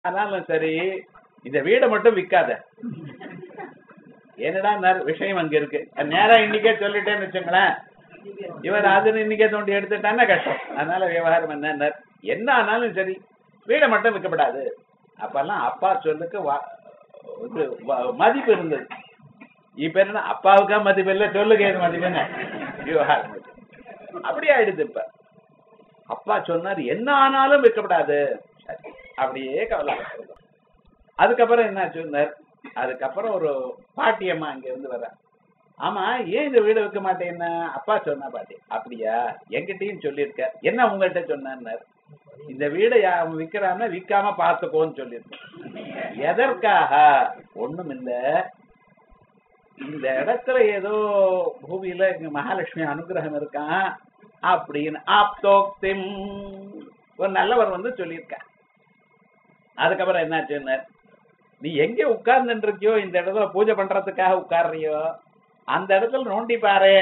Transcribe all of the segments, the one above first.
ஆனாலும் சரி இந்த வீடை மட்டும் விக்காத என்னடா நேர- விஷயம் அங்க இருக்கு நேரா இன்னைக்கே சொல்லிட்டேன்னு வச்சுங்களேன் இவர் அது இன்னைக்கே தோண்டி எடுத்துட்டான்னா கஷ்டம் அதனால விவகாரம் என்ன என்ன ஆனாலும் சரி வீடை மட்டும் விற்கப்படாது அப்பெல்லாம் அப்பா சொல்லுக்கு வா- இது வ- மதிப்பு இருந்தது இப்ப என்ன அப்பாவுக்கா மதிப்பு இல்ல சொல்லுங்க எது மதிப்பு என்ன விவகாரம் இது. அப்படி ஆயிடுது இப்ப அப்பா சொன்னார் என்ன ஆனாலும் விற்கப்படாது சரி, அப்படியே கவலை அதுக்கப்புறம் என்ன சொன்னார் அதுக்கப்புறம் ஒரு பாட்டியம்மா இங்க இருந்து வர ஆமா ஏன் இந்த வீடு வைக்க மாட்டேன்னா அப்பா சொன்னா பாட்டி அப்படியா என்கிட்டயும் சொல்லியிருக்க என்ன உங்கள்கிட்ட சொன்னார் இந்த வீடை யா- அவன் விக்கிறான்னா விக்காம பார்த்துக்கோன்னு சொல்லியிருக்கேன் எதற்காக ஒண்ணும் இல்ல இந்த இடத்துல ஏதோ பூமியில இங்க மகாலட்சுமி அனுகிரகம் இருக்கான் அப்படின்னு ஆப்தோக்திம் ஒரு நல்லவர் வந்து சொல்லியிருக்கான் அதுக்கப்புறம் என்னாச்சுன்னு நீ எங்க உட்கார்ந்துட்டு இருக்கியோ இந்த இடத்துல பூஜை பண்றதுக்காக உட்கார்றியோ அந்த இடத்துல நோண்டி பாரு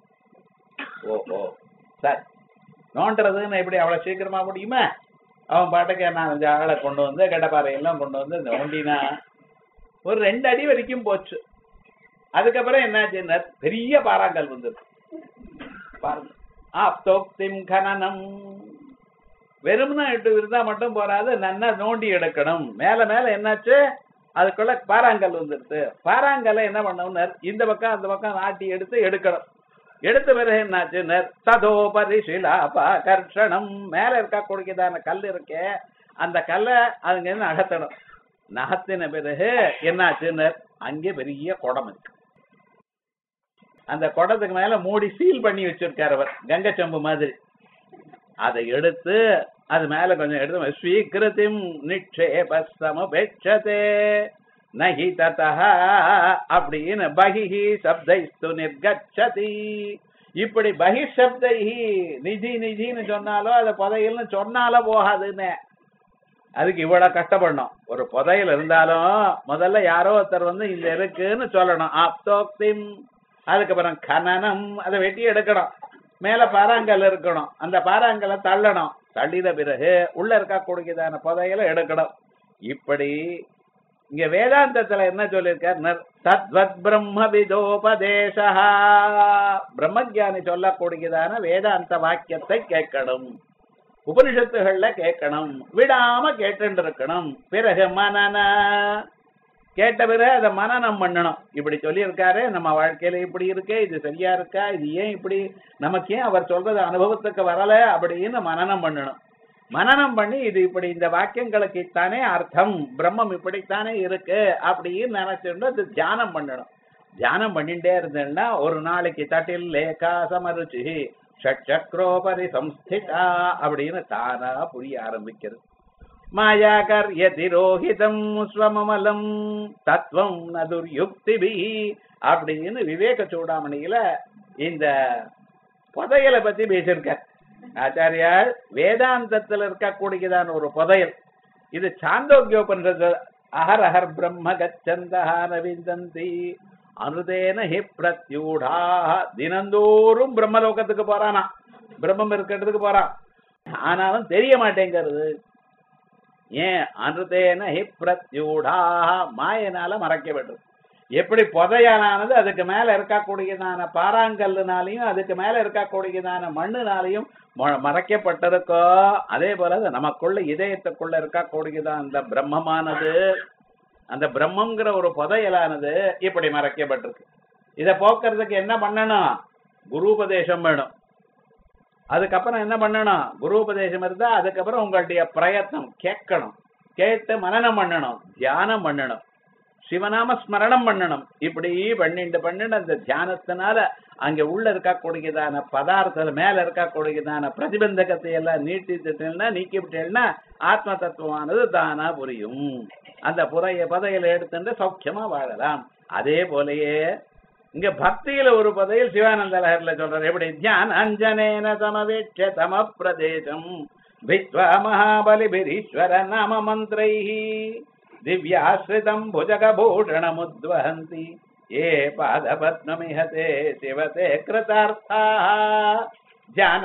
ஓஹோ சரி நோண்டுறதுன்னு எப்படி அவ்வளவு சீக்கிரமா முடியுமா அவன் பாட்டுக்கு நாலஞ்சு ஆளை கொண்டு வந்து கடப்பாறை எல்லாம் கொண்டு வந்து நோண்டினா ஒரு ரெண்டு அடி வரைக்கும் போச்சு அதுக்கப்புறம் என்னாச்சுன்னா பெரிய பாறாங்கல் வந்துருக்கு பாருங்க ஆப்தோக்திம் கனனம் வெறும்னா எட்டு இருந்தா மட்டும் போறாது நன்னா நோண்டி எடுக்கணும் மேல மேல என்னாச்சு அதுக்குள்ள பாறாங்கல் வந்துருது பாறாங்கல்ல என்ன பண்ணணும்னு இந்த பக்கம் அந்த பக்கம் நாட்டி எடுத்து எடுக்கணும் எடுத்த பிறகு என்னாச்சு ததோபரி சிலாபா கர்ஷணம் மேல இருக்கா கொடுக்கதான கல் இருக்கே அந்த கல்லை அதுங்க இருந்து நகர்த்தணும் நகர்த்தின பிறகு என்னாச்சுன்னு அங்கே பெரிய குடம் இருக்கு அந்த குடத்துக்கு மேல மூடி சீல் பண்ணி வச்சிருக்காரு அவர் கங்கை செம்பு மாதிரி அதை எடுத்து அது மேல கொஞ்சம் எடுத்து ஸ்வீகிருதிம் நிக்ஷேப சமுபேட்சதே நஹி ததஹ அப்படின்னு பகிஹி சப்தைஸ்து நிர்கச்சதி இப்படி பகி சப்தைஹி நிதி நிதின்னு சொன்னாலோ அது புதையல்னு சொன்னாலோ போகாதுன்னு அதுக்கு இவ்வளவு கஷ்டப்படணும் ஒரு புதையல் இருந்தாலும் முதல்ல யாரோ ஒருத்தர் வந்து இந்த இருக்குன்னு சொல்லணும் ஆப்தோக்திம் அதுக்கப்புறம் கனனம் அதை வெட்டி எடுக்கணும் மேல பாறாங்கல் இருக்கணும் அந்த பாறாங்கல்ல தள்ளணும் தள்ளின பிறகு உள்ள இருக்க கூடியதான புதையலை எடுக்கணும் இப்படி இங்க வேதாந்தத்துல என்ன சொல்லியிருக்கார் தத்வத் பிரம்ம விதோபதேசா பிரம்மஜானி சொல்லக்கூடியதான வேதாந்த வாக்கியத்தை கேட்கணும் உபனிஷத்துகள்ல கேட்கணும் விடாம கேட்டு இருக்கணும் பிறகு மனன கேட்ட பிறகு அதை மனனம் பண்ணணும் இப்படி சொல்லியிருக்காரு நம்ம வாழ்க்கையில இப்படி இருக்கே இது சரியா இருக்கா இது ஏன் இப்படி நமக்கு ஏன் அவர் சொல்றது அனுபவத்துக்கு வரல அப்படின்னு மனனம் பண்ணணும் மனனம் பண்ணி இது இப்படி இந்த வாக்கியங்களுக்கு இத்தானே அர்த்தம் பிரம்மம் இப்படித்தானே இருக்கு அப்படின்னு நினைச்சிருந்து அது தியானம் பண்ணணும் தியானம் பண்ணிட்டே இருந்தேன்னா ஒரு நாளைக்கு தட்டில் லேகா சமருச்சி ஷட்சக்ரோபரி சம்ஸ்திதா அப்படின்னு தானா புரிய ஆரம்பிக்கிறது மாயாகர்ய திரோஹிதம் ஸ்வமமலம் தத்துவம் நதுர்யுக்திபி அப்படின்னு விவேக சூடாமணியில இந்த புதையலை பத்தி பேசியிருக்கார் ஆச்சாரியார் வேதாந்தத்தில் இருக்கக்கூடியதான ஒரு புதையல் இது சாந்தோக்கியோபனிஷத்து அஹர் அஹர் பிரம்ம கச்சந்தஹா நவிந்தந்தி அனுதேன ஹி பிரத்யூடா தினந்தோறும் பிரம்மலோகத்துக்கு போறானா பிரம்மம் இருக்கிறதுக்கு போறான் ஆனாலும் தெரிய மாட்டேங்கிறது ஏன் அனுதேன ஹி பிரத்யூடா மாயனால மறைக்கப்பட்டது எப்படி புதையலானது அதுக்கு மேல இருக்கக்கூடியதான பாறாங்கல்லுனாலையும் அதுக்கு மேல இருக்கக்கூடியதான மண்ணுனாலையும் ம- மறைக்கப்பட்டிருக்கோ அதே போல அது நமக்குள்ள இதயத்துக்குள்ள இருக்கக்கூடியதான் அந்த பிரம்மமானது அந்த பிரம்மங்கிற ஒரு புதையலானது இப்படி மறைக்கப்பட்டிருக்கு இதை போக்குறதுக்கு என்ன பண்ணணும் குருபதேசம் வேணும் அதுக்கப்புறம் என்ன பண்ணணும் குருபதேசம் இருந்தா அதுக்கப்புறம் உங்களுடைய பிரயத்னம் கேட்கணும் கேட்டு மனனம் பண்ணணும் தியானம் பண்ணணும் சிவநாம ஸ்மரணம் பண்ணணும் இப்படி பண்ணிட்டு பண்ணிட்டு அந்த தியானத்தினால அங்க உள்ள இருக்கக்கூடியதான பதார்த்தம் மேல இருக்கக்கூடியதான பிரதிபந்தகத்தை எல்லாம் நீட்டிட்டுட்டேன்னா நீக்கி விட்டேன்னா ஆத்ம தத்துவமானது தானா புரியும் அந்த புதைய பதையில எடுத்துட்டு சௌக்கியமா வாழலாம் அதே போலயே இங்க பக்தியில ஒரு பதையில் சிவானந்த லஹர்ல சொல்றாரு எப்படி தியான அஞ்சனேன சமவேட்ச தம பிரதேசம் வித்வா மகாபலிபிரீஸ்வர நாம மந்திரைஹி திவ்யாஸ்ரிதம் புஜகபூஷணமுத்வஹந்தி ஏ பாதபத்மமிஹதே சிவதே கிருதார்த்தா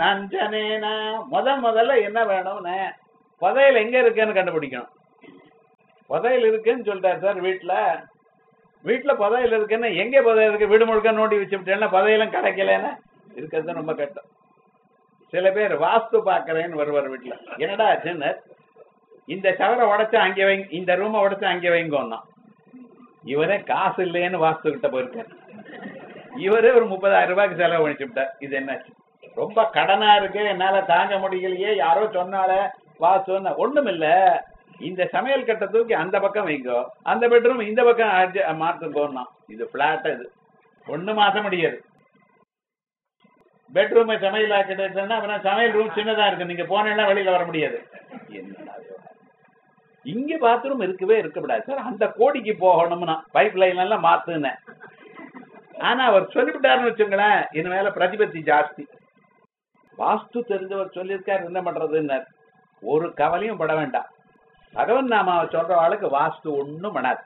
ஜானாஞ்சனேன முத முதல்ல என்ன வேணும்னு புதையல் எங்க இருக்குன்னு கண்டுபிடிக்கணும் புதையல் இருக்குன்னு சொல்லிட்டார் சார் வீட்டுல வீட்டுல புதையல் இருக்குன்னா எங்க புதையல் இருக்கு வீடு முழுக்க நோண்டி வச்சுட்டேன்னா புதையலும் கிடைக்கலன்னா இருக்கிறது ரொம்ப கஷ்டம் சில பேர் வாஸ்து பாக்குறேன்னு வருவார் வீட்டுல என்னடா ஆச்சுன்னு இந்த சவரை உடைச்சா அங்கே வைங்க இந்த ரூமை உடைச்சா அங்கே வைங்கோன்னா இவரே காசு இல்லையேன்னு வாஸ்து கிட்ட போயிருக்காரு இவரே ஒரு முப்பதாயிரம் ரூபாய்க்கு செலவு பண்ணிச்சுட்டார் இது என்னாச்சு ரொம்ப கடனா இருக்கு என்னால தாங்க முடியலையே யாரோ சொன்னாலே வாசுன்னு ஒண்ணும் இல்ல இந்த சமையல் கட்டை தூக்கி அந்த பக்கம் வைங்கோ அந்த பெட்ரூம் இந்த பக்கம் adjust- மாத்துங்கோன்னா இது பிளாட் இது ஒண்ணு மாத்த முடியாது பெட்ரூம் சமையல் ஆக்கிட்டேன்னா அப்புறம் சமையல் ரூம் சின்னதா இருக்கு நீங்க போனேன்னா வெளியில வர முடியாது என்னடா விவகாரம்? இங்க பாத்ரூம் இருக்கவே இருக்கக்கூடாது சார் அந்த கோடிக்கு போகணும்னா பைப் லைன் எல்லாம் மாத்துனேன் ஆனா அவர் சொல்லிவிட்டாருன்னு வச்சுங்களேன் இனிமேல பிரதிபத்தி ஜாஸ்தி வாஸ்து தெரிஞ்சவர் சொல்லியிருக்காரு என்ன பண்றதுன்னு ஒரு கவலையும் பட வேண்டாம் பகவன் நாமாவை சொல்ற ஆளுக்கு வாஸ்து ஒண்ணும் பண்ணாது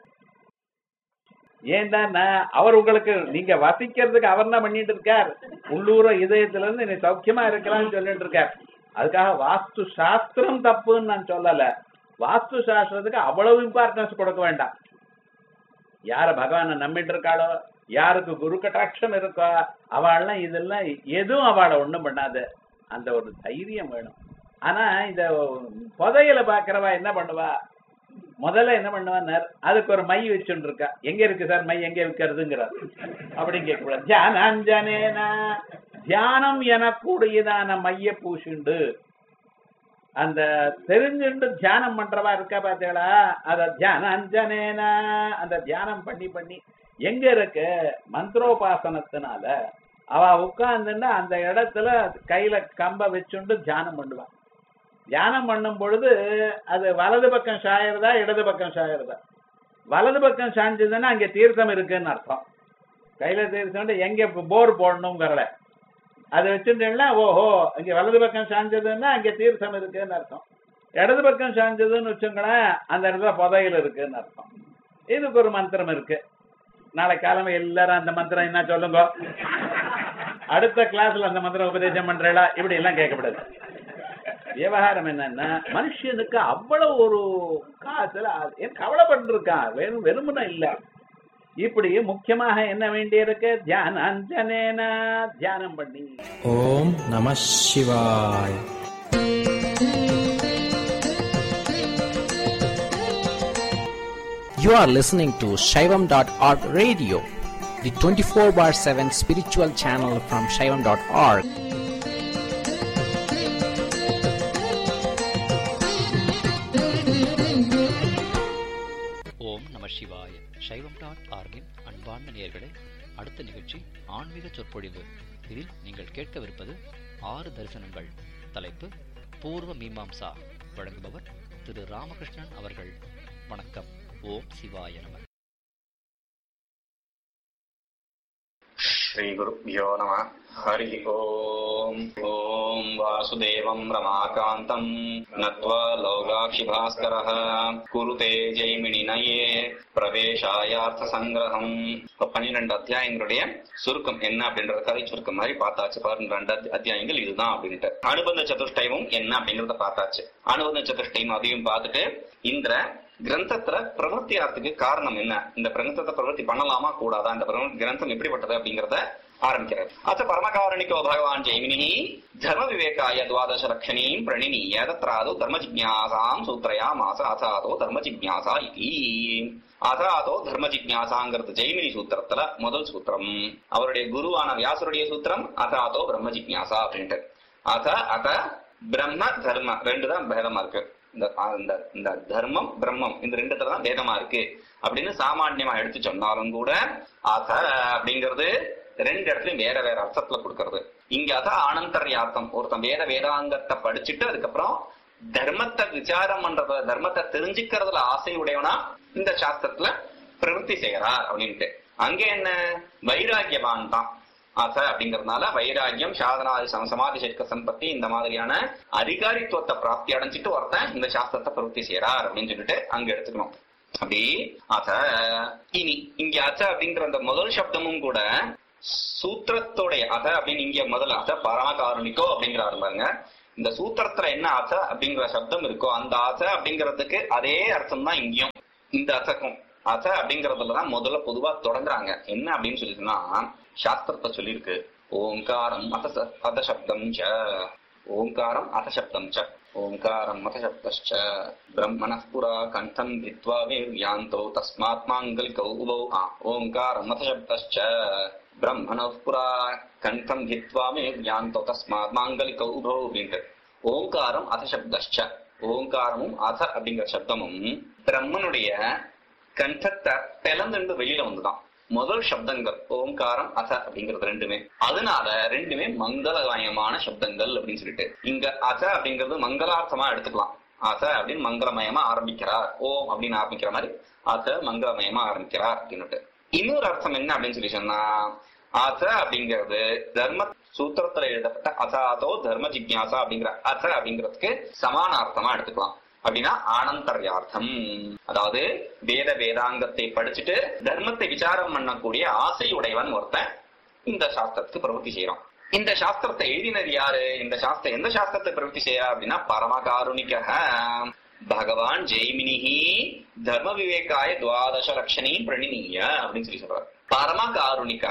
ஏன்டா அவர் உங்களுக்கு நீங்க வசிக்கிறதுக்கு அவர் தான் பண்ணிட்டு இருக்கார் உள்ளூர இதயத்துல இருந்து நீ சௌக்கியமா இருக்கலாம்னு சொல்லிட்டு இருக்கார் அதுக்காக வாஸ்து சாஸ்திரம் தப்புன்னு நான் சொல்லல வாஸ்து சாஸ்திரத்துக்கு அவ்வளவு இம்பார்ட்டன்ஸ் கொடுக்க வேண்டாம் யார பகவானை நம்பிட்டு இருக்காளோ யாருக்கு குரு கட்டாட்சம் இருக்கோ அவள்லாம் இதெல்லாம் எதுவும் அவளை ஒண்ணும் பண்ணாது அந்த ஒரு தைரியம் வேணும் ஆனா இந்த புதையல பாக்குறவா என்ன பண்ணுவா முதல்ல என்ன பண்ணுவார் அதுக்கு ஒரு மை வச்சுட்டு இருக்கா எங்க இருக்கு சார் மை எங்க விற்கிறதுங்கிறார் அப்படின்னு கேட்கக்கூடாது தியானாஞ்சனேனா தியானம் எனக்கூடியதான மைய பூசுண்டு அந்த தெரிஞ்சுண்டு தியானம் பண்றவா இருக்கா பாத்தீங்களா அத தியானாஞ்சனேனா அந்த தியானம் பண்ணி பண்ணி எங்க இருக்கு மந்திரோபாசனத்தினால அவ உட்கார்ந்துன்னா அந்த இடத்துல கையில கம்ப வச்சுண்டு தியானம் பண்ணுவா தியானம் பண்ணும் பொழுது அது வலது பக்கம் சாயறதா இடது பக்கம் சாயறதா வலது பக்கம் சாஞ்சதுன்னா அங்க தீர்த்தம் இருக்குன்னு அர்த்தம் கையில தீர்த்தம் எங்க போர் போடணுங்கிறல அதை வச்சுட்டேன்னா ஓஹோ அங்க வலது பக்கம் சாஞ்சதுன்னா அங்க தீர்த்தம் இருக்குன்னு அர்த்தம் இடது பக்கம் சாஞ்சதுன்னு வச்சுங்களேன் அந்த இடத்துல புதையல் இருக்குன்னு அர்த்தம் இதுக்கு ஒரு மந்திரம் இருக்கு நாளை காலமே எல்லாரும் அந்த மந்திரம் என்ன சொல்லுங்க அடுத்த கிளாஸ்ல அந்த மந்திரம் உபதேசம் பண்றா இப்படி எல்லாம் கேட்கக்கூடாது விவகாரம் என்னன்னா மனுஷனுக்கு அவ்வளவு ஒரு காசுல ஏன் கவலைப்பட்டு இருக்கான் வெறும் வெறுமன இல்ல இப்படி முக்கியமாக என்ன வேண்டியிருக்கு தியான அஞ்சனேன தியானம் பண்ணி ஓம் நம சிவாய் You are listening to Shaivam.org radio, the 24 bar 7 spiritual channel from Shaivam.org. ஓம் நம சிவாய சைவம் டாட் ஆர்கின் அன்பார்ந்த நேயர்களே அடுத்த நிகழ்ச்சி ஆன்மீக சொற்பொழிவு இதில் நீங்கள் கேட்கவிருப்பது ஆறு தரிசனங்கள் தலைப்பு பூர்வ மீமாம்சா வழங்குபவர் திரு ராமகிருஷ்ணன் அவர்கள் வணக்கம் ஓம் சிவாய நம श्रीगुरुभ्यो नमः हरिः ओम् ॐ वासुदेवम् रमाकान्तम् नत्वा लौगाक्षिभास्करः कुरुते ஜெய்மினினயே பிரவேசாயார்த்த சங்கிரகம் இப்ப பன்னிரெண்டு அத்தியாயங்களுடைய சுருக்கம் என்ன அப்படின்றத கதை சுருக்கம் மாதிரி பார்த்தாச்சு பன்னிரெண்டு அத்தி- அத்தியாயங்கள் இதுதான் அப்படின்ட்டு அனுபந்த சதுஷ்டயமும் என்ன அப்படின்றத பார்த்தாச்சு அனுபந்த சதுஷ்டயம் அதையும் பார்த்துட்டு இந்த கிரந்தத்துல பிரவர்த்தி ஆகிறதுக்கு காரணம் என்ன இந்த கிரந்தத்தை பிரவர்த்தி பண்ணலாமா கூடாதா இந்த பிரவ- கிரந்தம் எப்படிப்பட்டது அப்படிங்கறத ஆரம்பிக்கிறார் அத்த பரமகாரணிகோ பகவான் ஜெய்மினி தர்ம விவேகாய துவாதச லட்சணீம் பிரணினீய தத்ராதோ தர்ம ஜிக்ஞாசாம் சூத்ரயா மாச அதாதோ தர்ம ஜிக்ஞாசா இதி அதாதோ தர்ம ஜிக்ஞாசாங்கிறது ஜெய்மினி சூத்திரத்துல முதல் சூத்திரம் அவருடைய குருவான வியாசருடைய சூத்திரம் அதாதோ பிரம்ம ஜிக்ஞாசா அப்படின்ட்டு அத அத பிரம்ம தர்ம ரெண்டு தான் பேதமா இருக்கு இந்த இந்த இந்த தர்மம் பிரம்மம் இந்த ரெண்டுத்துல தான் பேதமா இருக்கு அப்படின்னு சாமான்யமா எடுத்து சொன்னாலும் கூட அத அப்படிங்கிறது ரெண்டு இடத்துலயும் வேற வேற அர்த்தத்துல கொடுக்கறது இங்க அத ஆனந்தர்யார்த்தம் ஒருத்தன் வேத வேதாங்கத்தை படிச்சுட்டு அதுக்கப்புறம் தர்மத்தை விசாரம் பண்றத தர்மத்தை தெரிஞ்சுக்கிறதுல ஆசை உடையவனா இந்த சாஸ்திரத்துல பிரவൃத்தி செய்யறார் அப்படின்ட்டு அங்க என்ன வைராகியவான் தான் ஆசை அப்படிங்கறதுனால வைராகியம் சாதனாதி சம- சமாதி சட்க சம்பத்தி இந்த மாதிரியான அதிகாரித்துவத்தை பிராப்தி அடைஞ்சிட்டு ஒருத்தன் இந்த சாஸ்திரத்தை பிரவೃத்தி செய்யறார் அப்படின்னு சொல்லிட்டு அங்க எடுத்துக்கணும் அப்படி அத இனி இங்க அத அப்படிங்கிற அந்த முதல் சப்தமும் கூட சூத்திரத்தோடைய அத அப்படின்னு இங்க முதல்ல அத பரமகாரணிக்கோ அப்படிங்கிறாரு பாருங்க இந்த சூத்திரத்துல என்ன அத அப்படிங்கிற சப்தம் இருக்கோ அந்த அத அப்படிங்கிறதுக்கு அதே அர்த்தம் தான் இங்கேயும் இந்த அசக்கும் அச அப்படிங்கறதுலதான் முதல்ல பொதுவா தொடங்குறாங்க என்ன அப்படின்னு சொல்லிட்டுனா சாஸ்திரத்தை சொல்லியிருக்கு ஓங்காரம் அத ச- அத சப்தம் ச ஓங்காரம் அத சப்தம் ச ஓங்காரம் அத சப்தश्च பிரம்மணः புரா கண்டம் भित्त्वा வேர்யாந்தோ தஸ்மாத் மாங்கலிகௌ உபௌ ஆ ஓங்காரம் அத சப்தश्च பிரம்மணः புரா கண்டம் भित्त्वा வேர்யாந்தோ தஸ்மாத் மாங்கலிகௌ உபௌ அப்படின்ட்டு ஓங்காரம் அத சப்தश्च ஓங்காரமும் அத அப்படிங்கிற சப்தமும் பிரம்மனுடைய கண்டத்தை பிளந்துண்டு வெளியில வந்துதான் முதல் சப்தங்கள் ஓங்காரம் அத அப்படிங்கிறது ரெண்டுமே அதனால ரெண்டுமே மங்களமயமான சப்தங்கள் அப்படின்னு சொல்லிட்டு இங்க அத அப்படிங்கிறது மங்களார்த்தமா எடுத்துக்கலாம் அத அப்படின்னு மங்களமயமா ஆரம்பிக்கிறார் ஓம் அப்படின்னு ஆரம்பிக்கிற மாதிரி அத மங்களமயமா ஆரம்பிக்கிறார் அப்படின்னுட்டு இன்னொரு அர்த்தம் என்ன அப்படின்னு சொல்லி சொன்னா அத அப்படிங்கிறது தர்ம சூத்திரத்துல எழுதப்பட்ட அதாதோ தர்ம ஜிக்யாசா அப்படிங்கிற அத அப்படிங்கிறதுக்கு சமான அர்த்தமா எடுத்துக்கலாம் அப்படின்னா ஆனந்தர்யார்த்தம் அதாவது வேத வேதாங்கத்தை படிச்சுட்டு தர்மத்தை விசாரம் பண்ணக்கூடிய ஆசை உடையவன் ஒருத்தன் இந்த சாஸ்திரத்துக்கு பிரவൃத்தி செய்யறான் இந்த சாஸ்திரத்தை எழுதினது யாரு இந்த சாஸ்திரம் எந்த சாஸ்திரத்தை பிரவൃத்தி செய்யறா அப்படின்னா பரமகாருணிக பகவான் ஜெய்மினிஹி தர்ம விவேகாய துவாதச லட்சணி பிரணினீய அப்படின்னு சொல்லி சொல்றார் பரமகாருணிக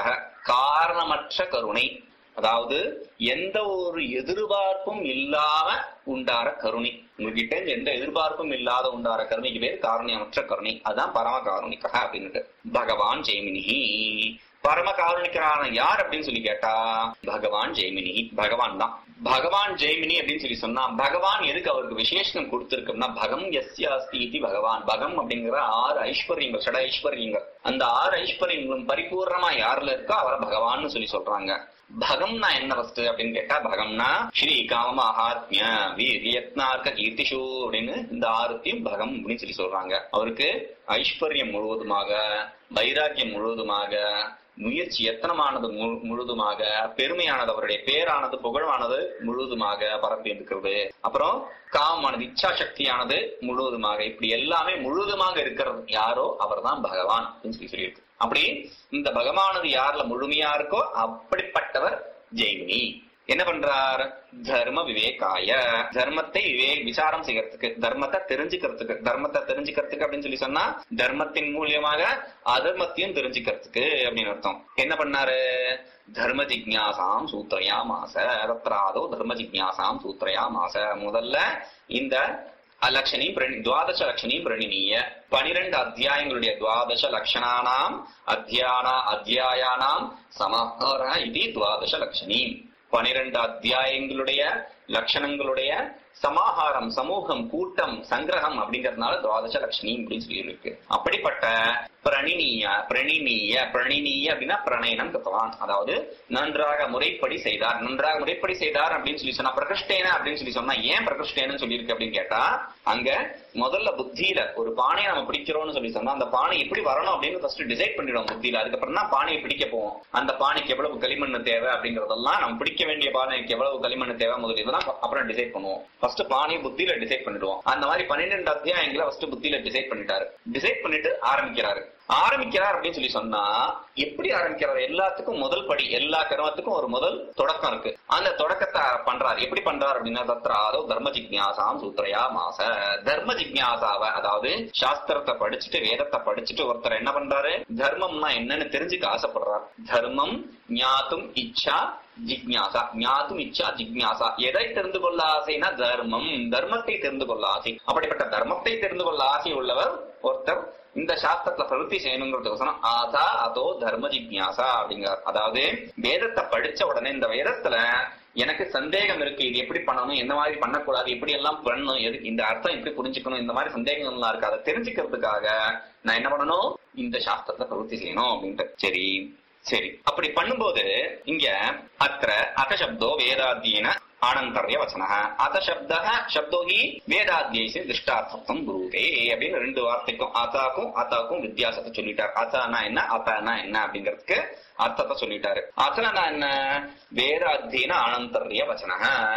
காரணமற்ற கருணை அதாவது எந்த ஒரு எதிர்பார்ப்பும் இல்லாம உண்டார கருணை உங்ககிட்ட இருந்து எந்த எதிர்பார்ப்பும் இல்லாத உண்டார கருணைக்கு பேர் காரணியமற்ற கருணை அதான் பரம காருணிக்கா அப்படின்னுட்டு பகவான் ஜெய்மினிஹி பரம காருணிகரான யார் அப்படின்னு சொல்லி கேட்டா பகவான் ஜெய்மினி பகவான் தான் பகவான் ஜெய்மினி அப்படின்னு சொல்லி சொன்னா பகவான் எதுக்கு அவருக்கு விசேஷம் கொடுத்திருக்கும்னா பகம் எஸ்ய அஸ்தி இதி பகவான் பகம் அப்படிங்கிற ஆறு ஐஸ்வர்யங்கள் சட ஐஸ்வர்யங்கள் அந்த ஆறு ஐஸ்வர்யங்களும் பரிபூர்ணமா யாருல இருக்கோ அவரை பகவான்னு சொல்லி சொல்றாங்க பகம்னா என்ன ஃபர்ஸ்ட் அப்படின்னு கேட்டா பகம்னா ஸ்ரீ காம மகாத்மிய வீரியத்னார்க்க கீர்த்திஷு அப்படின்னு இந்த ஆறுத்தையும் பகம் அப்படின்னு சொல்லி சொல்றாங்க அவருக்கு ஐஸ்வர்யம் முழுவதுமாக வைராக்கியம் முழுவதுமாக முயற்சி எத்தனமானது மு- முழுதுமாக பெருமையானது அவருடைய பேரானது புகழானது முழுவதுமாக பரப்பி இருக்கிறது அப்புறம் காமமானது இச்சா சக்தியானது முழுவதுமாக இப்படி எல்லாமே முழுவதுமாக இருக்கிறது யாரோ அவர்தான் பகவான் அப்படின்னு சொல்லி சொல்லியிருக்கு அப்படி இந்த பகவானது யார்ல முழுமையா இருக்கோ அப்படிப்பட்டவர் ஜெய்மினி என்ன பண்றார் தர்ம விவேகாய தர்மத்தை விவே விசாரம் செய்யறதுக்கு தர்மத்தை தெரிஞ்சுக்கிறதுக்கு தர்மத்தை தெரிஞ்சுக்கிறதுக்கு அப்படின்னு சொல்லி சொன்னா தர்மத்தின் மூலியமாக அதர்மத்தையும் தெரிஞ்சுக்கிறதுக்கு அப்படின்னு அர்த்தம் என்ன பண்ணாரு தர்ம ஜிக்ஞாசாம் சூத்திரயா மாச தத்ராதோ தர்ம ஜிக்ஞாசாம் சூத்திரயா மாச முதல்ல இந்த லட்சணி துவாதச லட்சணி பிரணினீய பனிரெண்டு அத்தியாயங்களுடைய துவாதச லட்சணானாம் அத்தியானா அத்தியாயானாம் சமஹர இது துவாதச லட்சணி பனிரெண்டு அத்தியாயங்களுடைய லட்சணங்களுடைய சமாஹாரம் சமூகம் கூட்டம் சங்கிரகம் அப்படிங்கறதுனால துவாதச லட்சணி அப்படின்னு சொல்லி இருக்கு அப்படிப்பட்ட பிரணினீய பிரணினீய பிரணினீய அப்படின்னா பிரணயனம் கத்தவான் அதாவது நன்றாக முறைப்படி செய்தார் நன்றாக முறைப்படி செய்தார் அப்படின்னு சொல்லி சொன்னா பிரகிருஷ்டேன அப்படின்னு சொல்லி சொன்னா ஏன் பிரகிருஷ்டேன்னு சொல்லியிருக்கு அப்படின்னு கேட்டா அங்க முதல்ல புத்தியில ஒரு பானையை நம்ம பிடிக்கிறோம்னு சொல்லி சொன்னா அந்த பானை எப்படி வரணும் அப்படின்னு ஃபர்ஸ்ட் டிசைட் பண்ணிடுவோம் புத்தியில அதுக்கப்புறம் தான் பானையை பிடிக்க போவோம் அந்த பானைக்கு எவ்வளவு களிமண் தேவை அப்படிங்கறதெல்லாம் நம்ம பிடிக்க வேண்டிய பானைக்கு எவ்வளவு களிமண் தேவை முதல் இதெல்லாம் அப்புறம் டிசைட் பண்ணுவோம் ஃபர்ஸ்ட் பானையை புத்தியில டிசைட் பண்ணிடுவோம் அந்த மாதிரி பன்னிரெண்டு அத்தியாயங்களை ஃபர்ஸ்ட் புத்தியில டிசைட் பண்ணிட்டாரு டிசைட் பண்ணிட்டு ஆரம்பிக்கிறாரு ஆரம்பிக்கிறார் அப்படின்னு சொல்லி சொன்னா எப்படி ஆரம்பிக்கிறார் எல்லாத்துக்கும் முதல் படி எல்லா கர்மத்துக்கும் ஒரு முதல் தொடக்கம் இருக்கு அந்த தொடக்கத்தை பண்றாரு எப்படி பண்றாரு அப்படின்னா தத்ராதோ தர்ம ஜிக்ஞாசாம் சூத்திரையா மாச தர்ம ஜிக்ஞாசாவ அதாவது சாஸ்திரத்தை படிச்சுட்டு வேதத்தை படிச்சுட்டு ஒருத்தர் என்ன பண்றாரு தர்மம்னா என்னன்னு தெரிஞ்சுக்க ஆசைப்படுறார் தர்மம் ஞாத்தும் இச்சா ஜிக்ஞாசா ஞாத்தும் இச்சா ஜிக்ஞாசா எதை தெரிந்து கொள்ள ஆசைனா தர்மம் தர்மத்தை தெரிந்து கொள்ள ஆசை அப்படிப்பட்ட தர்மத்தை தெரிந்து கொள்ள ஆசை உள்ளவர் ஒருத்தர் இந்த சாஸ்திரத்துல பிரவൃத்தி செய்யணுங்கிறதுக்கோசரம் ஆதா அதோ தர்ம ஜிக்ஞாசா அப்படிங்கிறார் அதாவது வேதத்தை படிச்ச உடனே இந்த வேதத்துல எனக்கு சந்தேகம் இருக்கு இது எப்படி பண்ணணும் எந்த மாதிரி பண்ணக்கூடாது எப்படி எல்லாம் பண்ணணும் எது இந்த அர்த்தம் எப்படி புரிஞ்சுக்கணும் இந்த மாதிரி சந்தேகங்கள்லாம் இருக்கு அதை தெரிஞ்சுக்கிறதுக்காக நான் என்ன பண்ணணும் இந்த சாஸ்திரத்தை பிரவൃத்தி செய்யணும் அப்படின்ட்டு சரி சரி அப்படி பண்ணும்போது இங்க அத்த அத சப்தோ வேதாத்தியன ஆனந்தர்ய வச்சன அத சப்த சப்தோ ஹி வேதாத்தியசி திருஷ்டார்த்தம் குருதே அப்படின்னு ரெண்டு வார்த்தைக்கும் அதாக்கும் அத்தாக்கும் வித்தியாசத்தை சொல்லிட்டார் அத்தானா என்ன அத்தானா என்ன அப்படிங்கிறதுக்கு அர்த்தத்தை சொல்லிட்டாரு அத்தனா என்ன வேதாத்தியன ஆனந்தர்ய வச்சன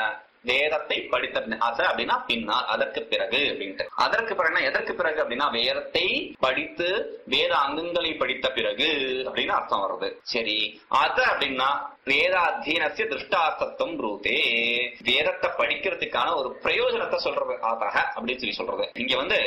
வேதத்தை படித்த அச அப்படின்னா பின்னால் அதற்கு பிறகு அப்படின்ட்டு அதற்கு பிறகு எதற்கு பிறகு அப்படின்னா வேதத்தை படித்து வேத அங்கங்களை படித்த பிறகு அப்படின்னு அர்த்தம் வருது சரி அத அப்படின்னா வேதாத்தியனசிய திருஷ்டார்த்தத்துவம் ரூதே வேதத்தை படிக்கிறதுக்கான ஒரு பிரயோஜனத்தை சொல்றது ஆதாக அப்படின்னு சொல்லி சொல்றது இங்க வந்து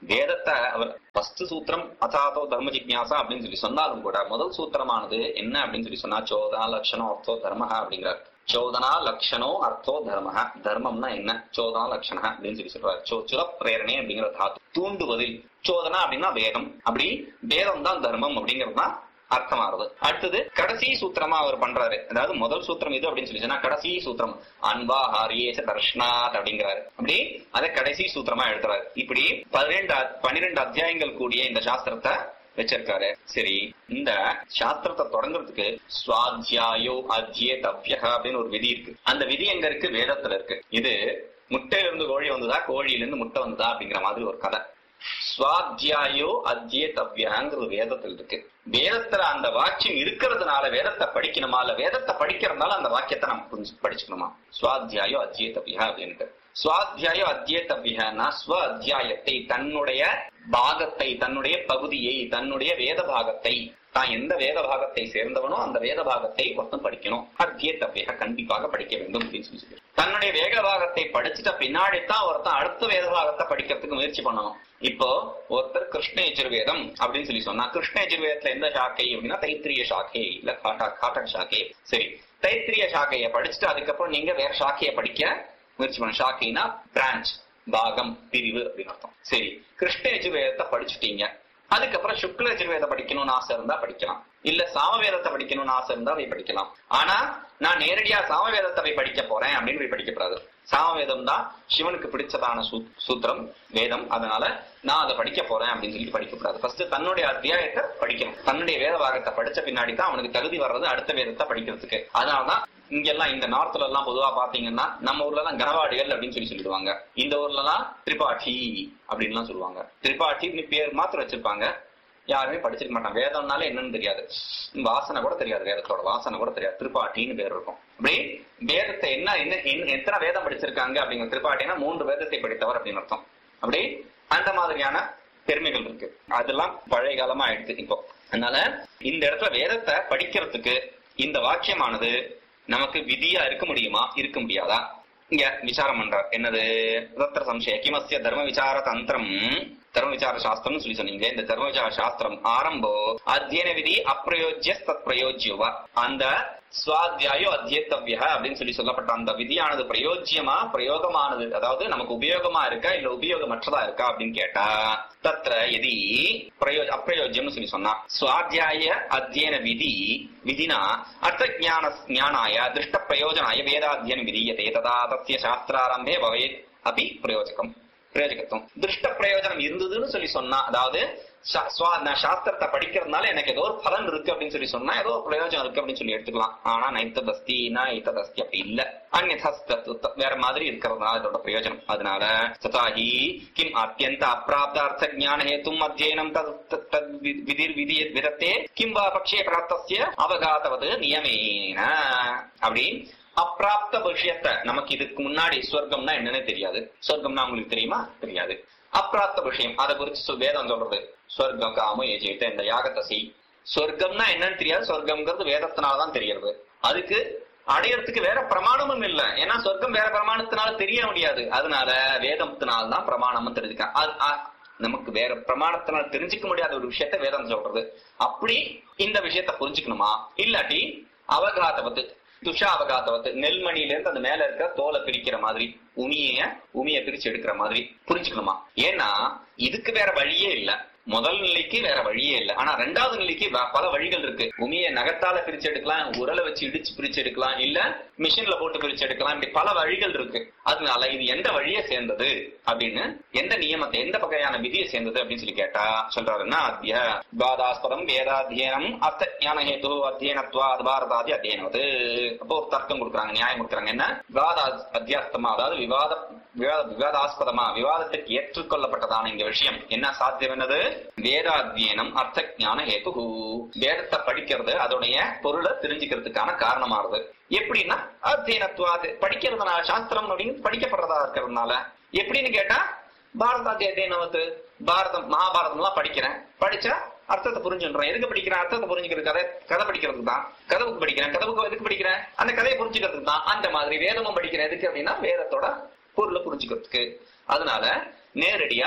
வேதத்தை அவர் ஃபர்ஸ்ட் சூத்திரம் அசாதோ தர்ம ஜிக்ஞாசா அப்படின்னு சொல்லி சொன்னாலும் கூட முதல் சூத்திரமானது என்ன அப்படின்னு சொல்லி சொன்னா சோதனா லட்சணம் அர்த்தோ தர்மஹா அப்படிங்கிறார் சோதனா லட்சணோ அர்த்தோ தர்மஹ தர்மம்னா என்ன சோதனா லட்சண அப்படின்னு சொல்லி சொல்றாரு சோ சுர பிரேரணை அப்படிங்கிற தாத்து தூண்டுவதில் சோதனா அப்படின்னா வேதம் அப்படி வேதம் தான் தர்மம் அப்படிங்கிறது தான் அர்த்தமாகுது அடுத்தது கடைசி சூத்திரமா அவர் பண்றாரு அதாவது முதல் சூத்திரம் இது அப்படின்னு சொல்லி சொன்னா கடைசி சூத்திரம் அன்பா ஹாரியேச தர்ஷனாத் அப்படிங்கிறாரு அப்படி அதை கடைசி சூத்திரமா எழுதுறாரு இப்படி பதினெண்டு பன்னிரெண்டு அத்தியாயங்கள் கூடிய இந்த சாஸ்திரத்தை வச்சிருக்காரு சரி இந்த சாஸ்திரத்தை தொடங்குறதுக்கு சுவாத்தியாயோ அத்தியே தவ்ய அப்படின்னு ஒரு விதி இருக்கு அந்த விதி எங்க இருக்கு வேதத்துல இருக்கு இது முட்டையில இருந்து கோழி வந்ததா கோழியில இருந்து முட்டை வந்ததா அப்படிங்கிற மாதிரி ஒரு கதை சுவாத்தியாயோ அத்தியே தவ்யாங்கிறது வேதத்தில் இருக்கு வேதத்துல அந்த வாக்கியம் இருக்கிறதுனால வேதத்தை படிக்கணுமா இல்ல வேதத்தை படிக்கிறதுனால அந்த வாக்கியத்தை நம்ம புரிஞ்சு படிச்சுக்கணுமா சுவாத்தியாயோ அத்தியே தவ்யா அப்படின்ட்டு சுவாத்தியாயோ அத்தியே தவ்யனா ஸ்வ அத்தியாயத்தை தன்னுடைய பாகத்தை தன்னுடைய பகுதியை தன்னுடைய வேத பாகத்தை தான் எந்த வேத பாகத்தை சேர்ந்தவனோ அந்த வேத பாகத்தை ஒருத்தன் படிக்கணும் அத்தியே தவ்ய கண்டிப்பாக படிக்க வேண்டும் அப்படின்னு சொல்லி சொல்லி தன்னுடைய வேத பாகத்தை படிச்சுட்ட பின்னாடி தான் ஒருத்தன் அடுத்த வேத பாகத்தை படிக்கிறதுக்கு முயற்சி பண்ணணும் இப்போ ஒருத்தர் கிருஷ்ண யஜுர்வேதம் அப்படின்னு சொல்லி சொன்னா கிருஷ்ண யஜுர்வேதத்துல எந்த சாக்கை அப்படின்னா தைத்திரிய சாக்கை இல்ல காட்டா காட்டக் சாக்கை சரி தைத்திரிய சாக்கையை படிச்சுட்டு அதுக்கப்புறம் நீங்க வேற சாக்கையை படிக்க முயற்சி பண்ண சாக்கைனா பிரான்ச் பாகம் பிரிவு அப்படின்னு அர்த்தம் சரி கிருஷ்ண யஜுர்வேதத்தை படிச்சுட்டீங்க அதுக்கப்புறம் சுக்ல யஜுர்வேதம் படிக்கணும்னு ஆசை இருந்தா படிக்கலாம் இல்ல சாமவேதத்தை படிக்கணும்னு ஆசை இருந்தா போய் படிக்கலாம் ஆனா நான் நேரடியா சாமவேதத்தை போய் படிக்க போறேன் அப்படின்னு போய் படிக்கப்படாது சாமவேதம் தான் சிவனுக்கு பிடிச்சதான சூ- சூத்திரம் வேதம் அதனால நான் அதை படிக்க போறேன் அப்படின்னு சொல்லிட்டு படிக்கக்கூடாது ஃபர்ஸ்ட் தன்னுடைய அத்தியாயத்தை படிக்கணும் தன்னுடைய வேத பாகத்தை படிச்ச பின்னாடி தான் அவனுக்கு தகுதி வர்றது அடுத்த வேதத்தை படிக்கிறதுக்கு அதனாலதான் இங்கெல்லாம் இந்த நார்த்ல எல்லாம் பொதுவா பாத்தீங்கன்னா நம்ம ஊர்ல எல்லாம் கனவாடிகள் அப்படின்னு சொல்லி சொல்லிடுவாங்க இந்த ஊர்ல எல்லாம் திரிபாட்டி அப்படின்னு சொல்லுவாங்க திரிபாட்டி பேர் மாத்திரம் வச்சிருப்பாங்க யாருமே படிச்சிருக்க மாட்டாங்க வேதம்னால என்னன்னு தெரியாது வாசனை கூட தெரியாது வேதத்தோட வாசனை கூட தெரியாது திருப்பாட்டின்னு பேர் இருக்கும் அப்படி வேதத்தை என்ன என்ன என்ன- எத்தனை வேதம் படிச்சிருக்காங்க அப்படிங்கிற திருப்பாட்டினா மூன்று வேதத்தை படித்தவர் அப்படின்னு அர்த்தம் அப்படி அந்த மாதிரியான பெருமைகள் இருக்கு அதெல்லாம் பழைய காலமா ஆயிடுச்சு இப்போ அதனால இந்த இடத்துல வேதத்தை படிக்கிறதுக்கு இந்த வாக்கியமானது நமக்கு விதியா இருக்க முடியுமா இருக்க முடியாதா இங்க விசாரம் பண்றார் என்னது தத்திர சம்சய கிமஸ்ய தர்ம விசார தந்திரம் தர்ம விசார சாஸ்திரம்னு சொல்லி சொன்னீங்க இந்த தர்ம விசார சாஸ்திரம் ஆரம்போ அத்தியன விதி அப்பிரயோஜ்ய தத் பிரயோஜ்யவா அந்த சுவாத்தியாயோ அத்தியத்தவ்ய அப்படின்னு சொல்லி சொல்லப்பட்ட அந்த விதியானது பிரயோஜ்யமா பிரயோகமானது அதாவது நமக்கு உபயோகமா இருக்கா இல்ல உபயோகமற்றதா இருக்கா அப்படின்னு கேட்டா தத்ர எதி பிரயோ அப்பிரயோஜ்யம்னு சொல்லி சொன்னா சுவாத்தியாய அத்தியன விதி விதினா அர்த்த ஞான ஞானாய திருஷ்ட பிரயோஜனாய வேதாத்தியனம் விதீயதே ததா தஸ்ய சாஸ்திராரம்பே பவேத் அபி பிரயோஜகம் பிரயோஜகத்துவம் திருஷ்ட பிரயோஜனம் இருந்ததுன்னு சொல்லி சொன்னா அதாவது சா- சுவா- நான் சாஸ்திரத்தை படிக்கிறதுனால எனக்கு ஏதோ ஒரு பலன் இருக்கு அப்படின்னு சொல்லி சொன்னா ஏதோ ஒரு பிரயோஜனம் இருக்கு அப்படின்னு சொல்லி எடுத்துக்கலாம் ஆனா நைத்ததஸ்தி நைத்ததஸ்தி அப்படி இல்ல அந்நதஸ்த வேற மாதிரி இருக்கிறதுனால இதோட பிரயோஜனம் அதனால ததாஹி கிம் அத்தியந்த அப்பிராப்த அர்த்த ஞான ஹேத்தும் அத்தியனம் தத் தத்- தத் வி- விதிர் விதி விதத்தே கிம் வா பக்ஷே பிராப்தஸ்ய அவகாதவது நியமேன அப்படி அப்பிராப்த விஷயத்தை நமக்கு இதுக்கு முன்னாடி சொர்க்கம்னா என்னன்னு தெரியாது சொர்க்கம்னா உங்களுக்கு தெரியுமா தெரியாது அப்பிராப்த விஷயம் அதை குறிச்சு சொ- வேதம் சொல்றது சொர்க்கம் காம ஏஜித்த இந்த யாகத்தை செய் சொர்க்கம்னா என்னன்னு தெரியாது சொர்க்கம்ங்கிறது வேதத்தினாலதான் தெரியறது அதுக்கு அடையறதுக்கு வேற பிரமாணமும் இல்ல ஏன்னா சொர்க்கம் வேற பிரமாணத்தினால தெரிய முடியாது அதனால வேதத்தினால தான் பிரமாணமும் தெரிஞ்சுக்க அது- அ- நமக்கு வேற பிரமாணத்தினால தெரிஞ்சுக்க முடியாத ஒரு விஷயத்த வேதம் சொல்றது அப்படி இந்த விஷயத்த புரிஞ்சுக்கணுமா இல்லாட்டி அவகாதவத்து துஷா அவகாதவத்து நெல்மணியில இருந்து அந்த மேல இருக்க தோலை பிரிக்கிற மாதிரி உமிய உமிய பிரிச்சு எடுக்கிற மாதிரி புரிஞ்சுக்கணுமா ஏன்னா இதுக்கு வேற வழியே இல்ல முதல் நிலைக்கு வேற வழியே இல்ல ஆனா ரெண்டாவது நிலைக்கு வ- பல வழிகள் இருக்கு உமிய நகத்தால பிரிச்சு எடுக்கலாம் உரலை வச்சு இடிச்சு பிரிச்சு எடுக்கலாம் இல்ல மிஷின்ல போட்டு பிரிச்சு எடுக்கலாம் இப்படி பல வழிகள் இருக்கு அதனால இது எந்த வழியை சேர்ந்தது அப்படின்னு எந்த நியமத்தை எந்த வகையான விதியை சேர்ந்தது அப்படின்னு சொல்லி கேட்டா சொல்றாருன்னா அத்திய விவாதாஸ்பதம் வேதாத்தியனம் அர்த்த ஞான ஹேது அத்தியனத்வா அது பாரதாதி அத்தியனவது அப்போ ஒரு தர்க்கம் கொடுக்குறாங்க நியாயம் கொடுக்குறாங்க என்ன விவாத அத்தியாஸ்தமா அதாவது விவாத விவாத விவாதாஸ்பதமா விவாதத்துக்கு ஏற்றுக்கொள்ளப்பட்டதான இந்த விஷயம் என்ன சாத்தியம் என்னது வேதாத்தியனம் அர்த்த ஞான ஹேது வேதத்தை படிக்கிறது அதோடைய பொருளை தெரிஞ்சுக்கிறதுக்கான காரணமாகுது எப்படின்னா அத்தியனத்துவாது படிக்கிறதுனால சாஸ்திரம் அப்படின்னு படிக்கப்படுறதா இருக்கிறதுனால எப்படின்னு கேட்டா பாரதாதி அத்தியனவது பாரதம் மகாபாரதம் எல்லாம் படிக்கிறேன் படிச்சா அர்த்தத்தை புரிஞ்சுன்றேன் எதுக்கு படிக்கிறேன் அர்த்தத்தை புரிஞ்சுக்கிறது கதை கதை படிக்கிறதுக்கு தான் கதவுக்கு படிக்கிறேன் கதவுக்கு எதுக்கு படிக்கிறேன் அந்த கதையை புரிஞ்சுக்கிறதுக்கு தான் அந்த மாதிரி வேதமும் படிக்கிறேன் எதுக்கு அப்படின்னா வேதத்தோட பொருளை புரிஞ்சுக்கிறதுக்கு அதனால நேரடியா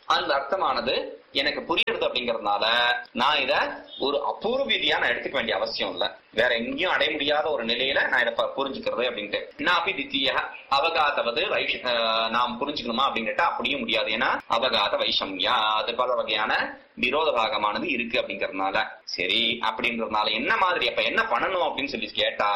அந்த அர்த்தமானது எனக்கு புரியுறது அப்படிங்கறதுனால நான் இத ஒரு அபூர்வ விதியா நான் எடுத்துக்க வேண்டிய அவசியம் இல்ல வேற எங்கேயும் அடைய முடியாத ஒரு நிலையில நான் இதை ப- புரிஞ்சுக்கிறது அப்படின்ட்டு நான் அப்படி தித்திய அவகாதவது வைஷ அஹ், நாம் புரிஞ்சுக்கணுமா அப்படின்னு கேட்டா அப்படியும் முடியாது ஏன்னா அவகாத வைஷம்யா அது பல வகையான விரோத பாகமானது இருக்கு அப்படிங்கறதுனால சரி அப்படின்றதுனால என்ன மாதிரி அப்ப என்ன பண்ணணும் அப்படின்னு சொல்லி கேட்டா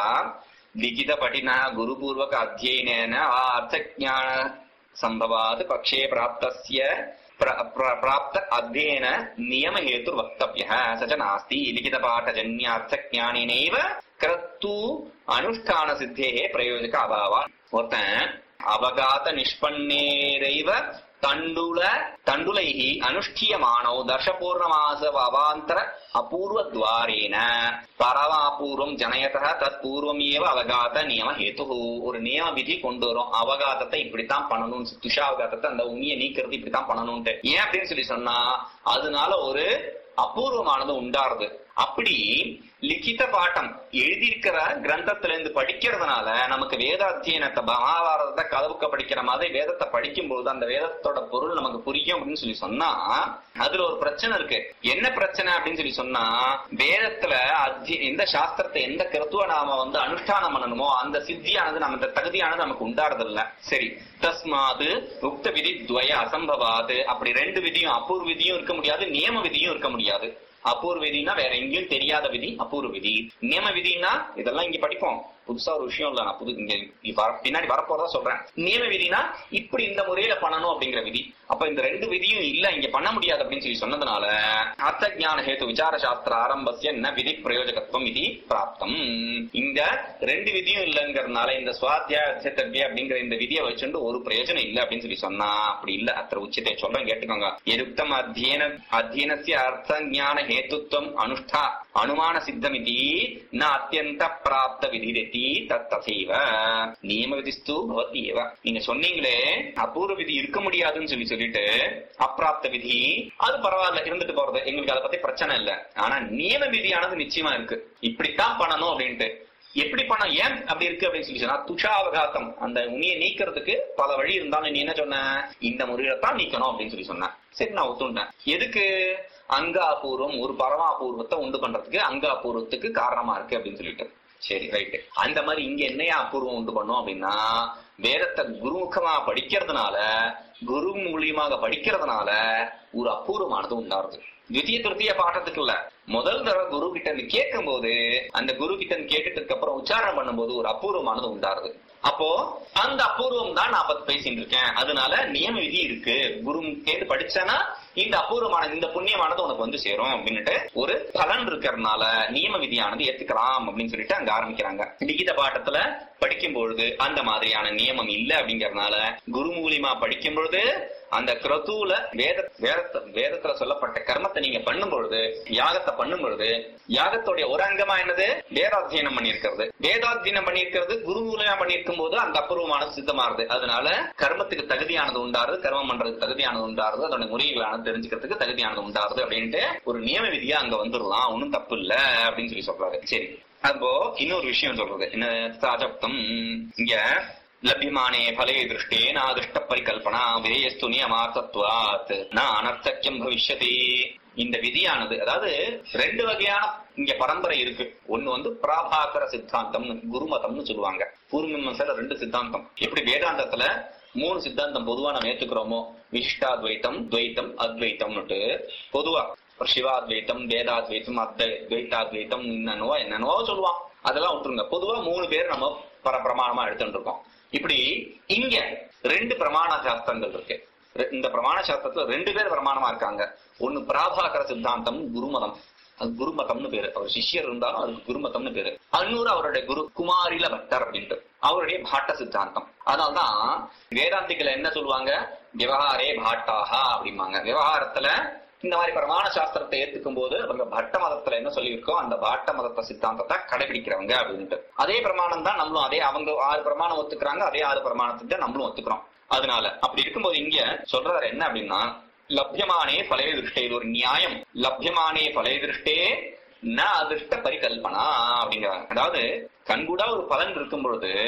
லிகித படின குருபூர்வக அத்தியன அர்த்தஜான சம்பவாத் பக்ஷே பிராப்தஸ்ய प्र- प्र- प्राप्त अध्ययन नियम हेतु वक्तव्य स च नास्ति लिखित पाठ जन्यार्थ ज्ञानेनैव कर्तु अनुष्ठान सिद्धेः प्रयोजक अभाव ஒருத்தன் அவகாத நிஷ்பன்னேரைவ தண்டுல தண்டுலைஹ அனுஷ்டியமானோ தர்ஷபூர்ணமாச அவாந்தர அபூர்வத்வாரேன பரமாபூர்வம் ஜனயத தத் பூர்வம் ஏவ அவகாத நியம ஹேத்து ஒரு நியம விதி கொண்டு வரும் அவகாதத்தை இப்படித்தான் பண்ணணும் துஷாவகாதத்தை அந்த உண்மையை நீக்கிறது இப்படித்தான் பண்ணணும்ட்டு ஏன் அப்படின்னு சொல்லி சொன்னா அதனால ஒரு அபூர்வமானது உண்டாருது அப்படி லிখিত பாட்டம் எழுதியிருக்கிற கிரந்தத்துல இருந்து படிக்கிறதுனால நமக்கு வேத அத்தியனத்தை மகாபாரதத்தை கதவுக்க படிக்கிற மாதிரி வேதத்தை படிக்கும் பொழுது அந்த வேதத்தோட பொருள் நமக்கு புரியும் அப்படின்னு சொல்லி சொன்னா அதுல ஒரு பிரச்சனை இருக்கு என்ன பிரச்சனை அப்படின்னு சொல்லி சொன்னா வேதத்துல அத்தி எந்த சாஸ்திரத்தை எந்த கருத்துவ நாம வந்து அனுஷ்டானம் பண்ணணுமோ அந்த சித்தியானது நம்ம இந்த தகுதியானது நமக்கு உண்டாறதில்ல சரி தஸ்மாது உக்த விதி துவய அசம்பவாது அப்படி ரெண்டு விதியும் அபூர்வ விதியும் இருக்க முடியாது நியம விதியும் இருக்க முடியாது அபூர்வ விதினா வேற எங்கேயும் தெரியாத விதி அபூர்வ விதி நியம விதினா இதெல்லாம் இங்க படிப்போம் புதுசா ஒரு விஷயம் இல்ல நான் புது இங்க இங்க வர- பின்னாடி வரப்போறதா சொல்றேன் நியம விதினா இப்படி இந்த முறையில பண்ணணும் அப்படிங்கிற விதி அப்ப இந்த ரெண்டு விதியும் இல்ல இங்க பண்ண முடியாது அப்படின்னு சொல்லி சொன்னதுனால அர்த்த ஞான ஹேத்து விசார சாஸ்திர ஆரம்பசிய ந விதி பிரயோஜகத்துவம் விதி பிராப்தம் இங்க ரெண்டு விதியும் இல்லைங்கிறதுனால இந்த சுவாத்தியா அத்தியத்தவ்ய அப்படிங்கிற இந்த விதியை வச்சுட்டு ஒரு பிரயோஜனம் இல்ல அப்படின்னு சொல்லி சொன்னா அப்படி இல்ல அத்த உச்சித்தை சொல்றேன் கேட்டுக்கோங்க எதுக்தம் அத்தியன அத்தியனசிய அர்த்த ஞான ஹேத்துத்வம் அனுஷ்டா அனுமான சித்தமிதி ந அத்தியந்த பிராப்த விதிரெத்தி தத்தசைவ நியம விதிஸ்து பவதி ஏவ நீங்க சொன்னீங்களே அபூர்வ விதி இருக்க முடியாதுன்னு சொல்லி சொல்லிட்டு அப்பிராப்த விதி அது பரவாயில்ல இருந்துட்டு போறது எங்களுக்கு அதை பத்தி பிரச்சனை இல்ல ஆனா நியம விதியானது நிச்சயமா இருக்கு இப்படித்தான் பண்ணணும் அப்படின்ட்டு எப்படி பண்ண ஏன் அப்படி இருக்கு அப்படின்னு சொல்லி சொன்னா துஷாவகாத்தம் அந்த உனியை நீக்கிறதுக்கு பல வழி இருந்தாலும் நீ என்ன சொன்ன இந்த முறையில தான் நீக்கணும் அப்படின்னு சொல்லி சொன்ன சரி நான் ஒத்துண்டேன் எதுக்கு அங்க அபூர்வம் ஒரு பரமாபூர்வத்தை உண்டு பண்றதுக்கு அங்க அபூர்வத்துக்கு காரணமா இருக்கு அப்படின்னு சொல்லிட்டு சரி ரைட்டு அந்த மாதிரி இங்க என்னையா அபூர்வம் உண்டு பண்ணோம் அப்படின்னா வேதத்தை குருமுகமா படிக்கிறதுனால குரு மூலியமாக படிக்கிறதுனால ஒரு அபூர்வமானது உண்டாருது தித்திய திருத்திய பாட்டத்துக்கு இல்ல முதல் தடவை குரு கிட்ட இருந்து கேட்கும் போது அந்த குரு கிட்ட இருந்து கேட்டுட்டதுக்கு அப்புறம் உச்சாரணம் பண்ணும்போது ஒரு அபூர்வமானது உண்டாருது அப்போ அந்த அபூர்வம் தான் நான் பத்தி பேசிட்டு இருக்கேன் அதனால நியம விதி இருக்கு குரு கேட்டு படிச்சேன்னா இந்த அபூர்வமான இந்த புண்ணியமானது உனக்கு வந்து சேரும் அப்படின்னுட்டு ஒரு பலன் இருக்கிறதுனால நியம விதியானது ஏத்துக்கலாம் அப்படின்னு சொல்லிட்டு அங்க ஆரம்பிக்கிறாங்க லிகித பாட்டத்துல படிக்கும் பொழுது அந்த மாதிரியான நியமம் இல்ல அப்படிங்கறதுனால குரு மூலியமா படிக்கும் பொழுது அந்த கிரதுல வேத வேதத்த வேதத்துல சொல்லப்பட்ட கர்மத்தை நீங்க பண்ணும் பொழுது யாகத்தை பண்ணும் பொழுது யாகத்துடைய ஒரு அங்கமா என்னது வேதாத்தியனம் பண்ணியிருக்கிறது வேதாத்தியனம் பண்ணியிருக்கிறது குரு மூலியமா பண்ணியிருக்கும் போது அந்த அபூர்வமானது சித்தமாறுது அதனால கர்மத்துக்கு தகுதியானது உண்டாருது கர்மம் பண்றதுக்கு தகுதியானது உண்டாருது அதோட முறைகளானது தெரிஞ்சுக்கிறதுக்கு தகுதியானது உண்டாருது அப்படின்ட்டு ஒரு நியம விதியா அங்க வந்துடலாம் ஒன்னும் தப்பு இல்ல அப்படின்னு சொல்லி சொல்றாரு சரி அப்போ இன்னொரு விஷயம் சொல்றது என்ன தாஜப்தம் இங்க லபியமானே பலே திருஷ்டே நாதிருஷ்ட பரிகல்பனா விதேயஸ்து நியமார்த்தத்வாத் ந அனர்த்தக்கியம் பவிஷ்யதி இந்த விதியானது அதாவது ரெண்டு வகையான இங்க பரம்பரை இருக்கு ஒண்ணு வந்து பிராபாகர சித்தாந்தம் குருமதம்னு சொல்லுவாங்க பூர்வமீமாசையில ரெண்டு சித்தாந்தம் எப்படி வேதாந்தத்துல மூணு சித்தாந்தம் பொதுவா நம்ம ஏத்துக்கிறோமோ விசிஷ்டாத்வைத்தம் துவைத்தம் அத்வைத்தம்னுட்டு பொதுவா சிவாத்வைத்தம் வேதாத்வைத்தம் அத்வை துவைத்தாத்வைத்தம் என்னன்னோ என்னன்னோ சொல்லுவான் அதெல்லாம் விட்டுருங்க பொதுவா மூணு பேர் நம்ம பர பிரமாணமா எடுத்துட்டு இருக்கோம் இப்படி இங்க ரெண்டு பிரமாண சாஸ்திரங்கள் இருக்கு ரெ- இந்த பிரமாண சாஸ்திரத்துல ரெண்டு பேர் பிரமாணமா இருக்காங்க ஒண்ணு பிராபாகர சித்தாந்தம் குருமதம் அது குருமதம்னு பேரு அவர் சிஷ்யர் இருந்தாலும் அதுக்கு குருமதம்னு பேரு அன்னூறு அவருடைய குரு குமாரில பட்டர் அப்படின்ட்டு அவருடைய பாட்ட சித்தாந்தம் அதனால்தான் வேதாந்திகள் என்ன சொல்லுவாங்க விவகாரே பாட்டாகா அப்படிம்பாங்க விவகாரத்துல இந்த மாதிரி பிரமாண சாஸ்திரத்தை ஏத்துக்கும் போது அவங்க பட்ட மதத்துல என்ன சொல்லியிருக்கோ அந்த பாட்ட மதத்த சித்தாந்தத்தை கடைபிடிக்கிறவங்க அப்படின்ட்டு அதே பிரமாணம் தான் நம்மளும் அதே அவங்க ஆறு பிரமாணம் ஒத்துக்கிறாங்க அதே ஆறு பிரமாணத்தை நம்மளும் ஒத்துக்கிறோம் அதனால அப்படி இருக்கும்போது இங்க சொல்றாரு என்ன அப்படின்னா லப்யமானே பழைய திருஷ்டே இது ஒரு நியாயம் லப்யமானே பழைய திருஷ்டே ந அதிர்ஷ்ட பரிகல்பனா அப்படிங்கிறாங்க அதாவது கண்கூடா ஒரு பலன் இருக்கும் பொழுது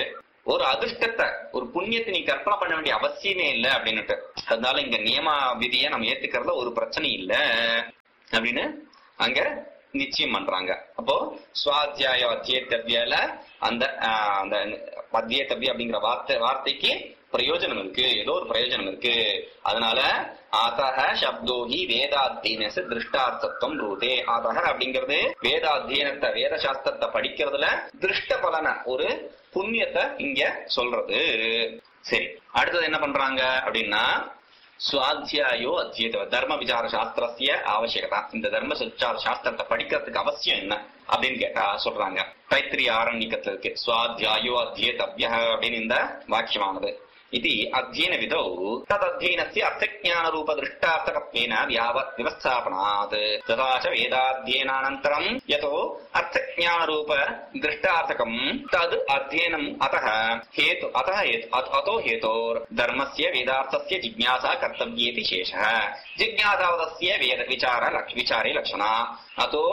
ஒரு அதிர்ஷ்டத்தை ஒரு புண்ணியத்தை நீ கற்பனை பண்ண வேண்டிய அவசியமே இல்லை அப்படின்னுட்டு அதனால இங்க நியம விதியை நம்ம ஏத்துக்கிறதுல ஒரு பிரச்சனை இல்ல அப்படின்னு அங்க நிச்சயம் பண்றாங்க அப்போ சுவாத்தியாய அத்தியத்தவ்யால அந்த ஆஹ், அந்த அத்தியத்தவ்ய அப்படிங்கிற வார்த்தை வார்த்தைக்கு பிரயோஜனம் இருக்கு ஏதோ ஒரு பிரயோஜனம் இருக்கு அதனால ஆதக சப்தோஹி வேதாத்தியனச திருஷ்டார்த்தத்துவம் ரூதே ஆதக அப்படிங்கிறது வேதாத்தியனத்தை வேத சாஸ்திரத்தை படிக்கிறதுல திருஷ்ட பலன ஒரு புண்ணியத்தை இங்க சொல்றது சரி அடுத்தது என்ன பண்றாங்க அப்படின்னா சுவாத்தியாயோ அத்தியத தர்ம விசார சாஸ்திரத்திய அவசியகதா இந்த தர்ம விசார சாஸ்திரத்தை படிக்கிறதுக்கு அவசியம் என்ன அப்படின்னு கேட்டா சொல்றாங்க தைத்திரி ஆரண்யக்கத்துல இருக்கு சுவாத்தியாயோ அத்தியதவ்ய அப்படின்னு இந்த வாக்கியமானது इति अध्ययनविधौ तदध्ययनस्य अर्थज्ञानरूपदृष्टार्थकत्वेन यावत् व्यवस्थापनात् तथा च वेदाध्ययनानन्तरम् यतो अर्थज्ञानरूप दृष्टार्थकम् तद् अध्ययनम् अतः हेतु अतः हेतु अत- अतो हेतोर्धर्मस्य वेदार्थस्य जिज्ञासा कर्तव्येति शेषः जिज्ञासावदस्य वेद विचार लक्ष- विचारे लक्षणा अतो